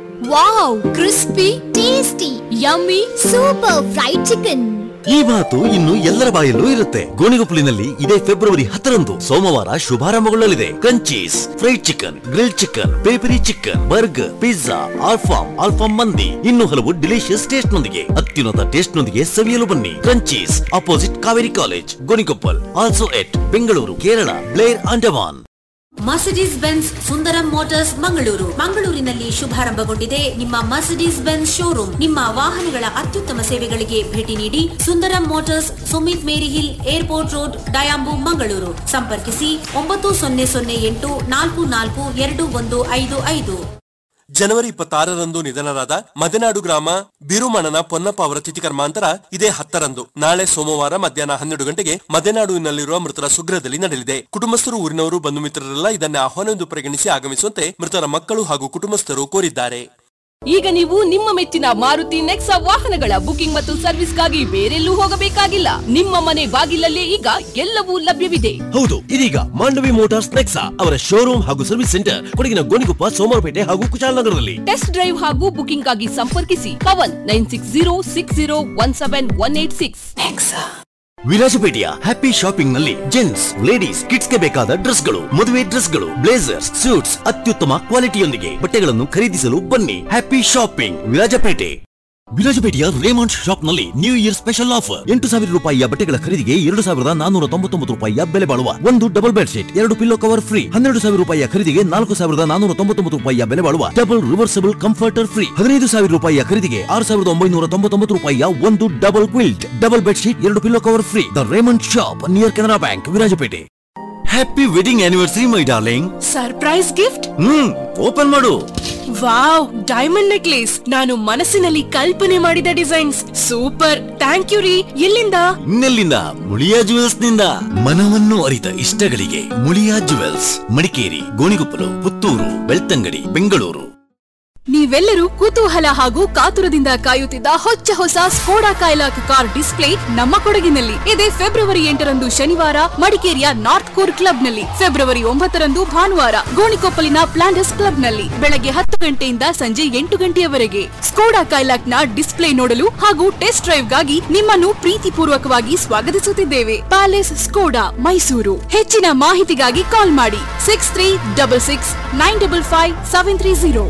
wow crispy tasty yummy super fried chicken ಈ ಮಾತು ಇನ್ನು ಎಲ್ಲರ ಬಾಯಲ್ಲೂ ಇರುತ್ತೆ ಗೋಣಿಗೊಪ್ಪಲಿನಲ್ಲಿ ಇದೇ ಫೆಬ್ರವರಿ ಹತ್ತರಂದು ಸೋಮವಾರ ಶುಭಾರಂಭಗೊಳ್ಳಲಿದೆ Crunchies fried chicken grill chicken peppery chicken burger pizza ಆಲ್ಫಾಮ್ ಆಲ್ಫಾಮ್ ಮಂದಿ ಇನ್ನು ಹಲವು ಡಿಲಿಷಿಯಸ್ ಟೇಸ್ಟ್ ನೊಂದಿಗೆ ಅತ್ಯುನ್ನತ ಟೇಸ್ಟ್ ನೊಂದಿಗೆ ಸವಿಯಲು ಬನ್ನಿ Crunchies opposite Kaveri college Gonikoppal also at Bengaluru Kerala Blair Andaman Mercedes Benz Sundaram motors Mangaluru ಮಂಗಳೂರಿನಲ್ಲಿ ಶುಭಾರಂಭಗೊಂಡಿದೆ ನಿಮ್ಮ ಮರ್ಸಿಡೀಸ್ ಬೆನ್ಸ್ ಶೋರೂಮ್ ನಿಮ್ಮ ವಾಹನಗಳ ಅತ್ಯುತ್ತಮ ಸೇವೆಗಳಿಗೆ ಭೇಟಿ ನೀಡಿ Sundaram motors summit Mary hill airport road ಡಯಾಂಬು ಮಂಗಳೂರು ಸಂಪರ್ಕಿಸಿ ಒಂಬತ್ತು ಸೊನ್ನೆ ಸೊನ್ನೆ ಎಂಟು ನಾಲ್ಕು ನಾಲ್ಕು ಎರಡು ಒಂದು ಐದು ಐದು ಜನವರಿ ಇಪ್ಪತ್ತಾರರಂದು ನಿಧನರಾದ ಮದೆನಾಡು ಗ್ರಾಮ ಬಿರುಮಣನ ಪೊನ್ನಪ್ಪ ಅವರ ತಿಥಿ ಕರ್ಮಾಂತರ ಇದೇ ಹತ್ತರಂದು ನಾಳೆ ಸೋಮವಾರ ಮಧ್ಯಾಹ್ನ ಹನ್ನೆರಡು ಗಂಟೆಗೆ ಮದೆನಾಡುವಿನಲ್ಲಿರುವ ಮೃತರ ಸುಗ್ರಹದಲ್ಲಿ ನಡೆಯಲಿದೆ ಕುಟುಂಬಸ್ಥರು ಊರಿನವರು ಬಂಧು ಮಿತ್ರರೆಲ್ಲ ಇದನ್ನ ಆಹ್ವಾನವೆಂದು ಪರಿಗಣಿಸಿ ಆಗಮಿಸುವಂತೆ ಮೃತರ ಮಕ್ಕಳು ಹಾಗೂ ಕುಟುಂಬಸ್ಥರು ಕೋರಿದ್ದಾರೆ ಈಗ ನೀವು ನಿಮ್ಮ ಮೆಚ್ಚಿನ ಮಾರುತಿ ನೆಕ್ಸಾ ವಾಹನಗಳ ಬುಕಿಂಗ್ ಮತ್ತು ಸರ್ವಿಸ್ಗಾಗಿ ಬೇರೆಲ್ಲೂ ಹೋಗಬೇಕಾಗಿಲ್ಲ ನಿಮ್ಮ ಮನೆ ಬಾಗಿಲಲ್ಲೇ ಈಗ ಎಲ್ಲವೂ ಲಭ್ಯವಿದೆ ಹೌದು ಇದೀಗ ಮಾಂಡವಿ ಮೋಟಾರ್ಸ್ ನೆಕ್ಸಾ ಅವರ ಶೋರೂಮ್ ಹಾಗೂ ಸರ್ವಿಸ್ ಸೆಂಟರ್ ಕೊಡಗಿನ ಗೋಣಿಕೊಪ್ಪ ಸೋಮವಾರಪೇಟೆ ಹಾಗೂ ಕುಶಾಲನಗರದಲ್ಲಿ ಟೆಸ್ಟ್ ಡ್ರೈವ್ ಹಾಗೂ ಬುಕಿಂಗ್ ಆಗಿ ಸಂಪರ್ಕಿಸಿ Pavan nine six zero six zero one seven one eight six ವಿರಾಜಪೇಟೆಯ ಹ್ಯಾಪಿ ಶಾಪಿಂಗ್ ನಲ್ಲಿ ಜೆಂಟ್ಸ್ ಲೇಡೀಸ್ ಕಿಡ್ಸ್ ಗೆ ಬೇಕಾದ ಡ್ರೆಸ್ಗಳು ಮದುವೆ ಡ್ರೆಸ್ಗಳು ಬ್ಲೇಸರ್ಸ್ ಸೂಟ್ಸ್ ಅತ್ಯುತ್ತಮ ಕ್ವಾಲಿಟಿಯೊಂದಿಗೆ ಬಟ್ಟೆಗಳನ್ನು ಖರೀದಿಸಲು ಬನ್ನಿ ಹ್ಯಾಪಿ ಶಾಪಿಂಗ್ ವಿರಾಜಪೇಟೆ ವಿರಾಜಪೇಟೆಯ ರೇಮಂಡ್ ಶಾಪ್ ನಲ್ಲಿ ನ್ಯೂ ಇಯರ್ ಸ್ಪೆಷಲ್ ಆಫರ್ ಎಂಟು ಸಾವಿರ ರೂಪಾಯಿಯ ಬಟ್ಟೆಗಳ ಖರೀದಿಗೆ ಎರಡು ಸಾವಿರದ ನಾನೂರ ತೊಂಬತ್ತೊಂಬತ್ತು ರೂಪಾಯಿಯ ಬೆಲೆ ಬಾಳುವ ಒಂದು ಡಬಲ್ ಬೆಡ್ ಶೀಟ್ ಎರಡು ಪಿಲ್ಲೋ ಕವರ್ ಫ್ರೀ ಹನ್ನೆರಡು ಸಾವಿರ ರೂಪಾಯಿಯ ಖರೀದಿಗೆ ನಾಲ್ಕು ಸಾವಿರದ ನಾನೂರ ತೊಂಬತ್ತೊಂಬತ್ತು ರೂಪಾಯಿಯ ಬೆಲೆ ಬಾಳುವ ಡಬಲ್ ರಿವರ್ಸಬಲ್ ಕಂಫರ್ಟರ್ ಫ್ರೀ ಹದಿನೈದು ಸಾವಿರ ರೂಪಾಯಿಯ ಖರೀದಿಗೆ ಆರು ಸಾವಿರದ ಒಂಬೈನೂರ ತೊಂಬತ್ತೊಂಬತ್ತು ರೂಪಾಯಿಯ ಒಂದು double quilt double bed sheet ಎರಡು pillow cover free the Raymond shop near Canara bank Virajpet happy wedding anniversary my darling surprise gift hmm open ಮಾಡು ವಾವ್ ಡೈಮಂಡ್ ನೆಕ್ಲೇಸ್ ನಾನು ಮನಸ್ಸಿನಲ್ಲಿ ಕಲ್ಪನೆ ಮಾಡಿದ ಡಿಸೈನ್ಸ್ ಸೂಪರ್ ಥ್ಯಾಂಕ್ ಯು ರೀ ಎಲ್ಲಿಂದ ಇನ್ನೆಲ್ಲಿಂದ ಮುಳಿಯಾ ಜುವೆಲ್ಸ್ ನಿಂದ ಮನವನ್ನು ಅರಿತ ಇಷ್ಟಗಳಿಗೆ ಮುಳಿಯಾ ಜುವೆಲ್ಸ್ ಮಡಿಕೇರಿ ಗೋಣಿಗೊಪ್ಪಲು ಪುತ್ತೂರು ಬೆಳ್ತಂಗಡಿ ಬೆಂಗಳೂರು ನೀವೆಲ್ಲರೂ ಕುತೂಹಲ ಹಾಗೂ ಕಾತುರದಿಂದ ಕಾಯುತ್ತಿದ್ದ ಹೊಚ್ಚ ಹೊಸ ಸ್ಕೋಡಾ ಕೈಲಾಕ್ ಕಾರ್ ಡಿಸ್ಪ್ಲೇ ನಮ್ಮ ಕೊಡಗಿನಲ್ಲಿ ಇದೇ ಫೆಬ್ರವರಿ ಎಂಟರಂದು ಶನಿವಾರ ಮಡಿಕೇರಿಯ ನಾರ್ತ್ ಕೋರ್ ಕ್ಲಬ್ ನಲ್ಲಿ ಫೆಬ್ರವರಿ ಒಂಬತ್ತರಂದು ಭಾನುವಾರ ಗೋಣಿಕೊಪ್ಪಲಿನ ಪ್ಲಾಂಡಸ್ ಕ್ಲಬ್ ನಲ್ಲಿ ಬೆಳಗ್ಗೆ ಹತ್ತು ಗಂಟೆಯಿಂದ ಸಂಜೆ ಎಂಟು ಗಂಟೆಯವರೆಗೆ ಸ್ಕೋಡಾ ಕೈಲಾಕ್ ನ ಡಿಸ್ಪ್ಲೇ ನೋಡಲು ಹಾಗೂ ಟೆಸ್ಟ್ ಡ್ರೈವ್ಗಾಗಿ ನಿಮ್ಮನ್ನು ಪ್ರೀತಿಪೂರ್ವಕವಾಗಿ ಸ್ವಾಗತಿಸುತ್ತಿದ್ದೇವೆ ಪ್ಯಾಲೇಸ್ ಸ್ಕೋಡಾ ಮೈಸೂರು ಹೆಚ್ಚಿನ ಮಾಹಿತಿಗಾಗಿ ಕಾಲ್ ಮಾಡಿ six three double six nine double five seven three zero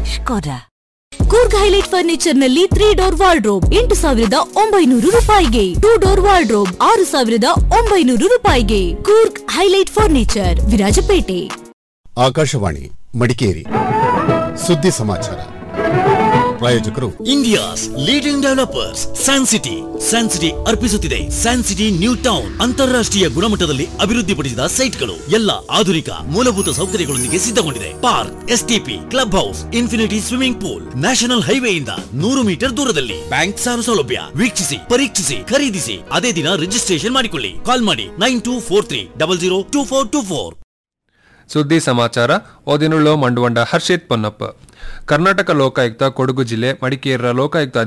Coorg highlight furniture ನಲ್ಲಿ ತ್ರೀ ಡೋರ್ ವಾರ್ಡ್ರೋಬ್ ಎಂಟು ಸಾವಿರದ ಒಂಬೈನೂರು ರೂಪಾಯಿಗೆ ಟೂ ಡೋರ್ ವಾರ್ಡ್ರೋಬ್ ಆರು ಸಾವಿರದ ಒಂಬೈನೂರು ರೂಪಾಯಿಗೆ ಕೂರ್ಗ್ ಹೈಲೈಟ್ ಫರ್ನಿಚರ್ ವಿರಾಜಪೇಟೆ ಆಕಾಶವಾಣಿ ಮಡಿಕೇರಿ ಸುದ್ದಿ ಸಮಾಚಾರ ಪ್ರಾಯೋಜಕರು India's leading developers San City San City ಅರ್ಪಿಸುತ್ತಿದೆ ಸ್ಯಾನ್ ಸಿಟಿ ನ್ಯೂ ಟೌನ್ ಅಂತಾರಾಷ್ಟ್ರೀಯ ಗುಣಮಟ್ಟದಲ್ಲಿ ಅಭಿವೃದ್ಧಿಪಡಿಸಿದ ಸೈಟ್ಗಳು ಎಲ್ಲ ಆಧುನಿಕ ಮೂಲಭೂತ ಸೌಕರ್ಯಗಳೊಂದಿಗೆ ಸಿದ್ಧಗೊಂಡಿದೆ park STP club house infinity swimming pool national ಹೈವೇಯಿಂದ ನೂರು ಮೀಟರ್ ದೂರದಲ್ಲಿ ಬ್ಯಾಂಕ್ ಸಾಲ ಸೌಲಭ್ಯ ವೀಕ್ಷಿಸಿ ಪರೀಕ್ಷಿಸಿ ಖರೀದಿಸಿ ಅದೇ ದಿನ ರಿಜಿಸ್ಟ್ರೇಷನ್ ಮಾಡಿಕೊಳ್ಳಿ ಕಾಲ್ ಮಾಡಿ nine two four three double zero two four two four ಸುದ್ದಿ ಸಮಾಚಾರ ಓದಿನುಳ್ಳು ಮಂಡುವಂಡ ಹರ್ಷಿತ್ ಪೊನ್ನಪ್ಪ ಕರ್ನಾಟಕ ಲೋಕಾಯುಕ್ತ ಕೊಡಗು ಜಿಲ್ಲೆ ಮಡಿಕೇರಿಯ ಲೋಕಾಯುಕ್ತ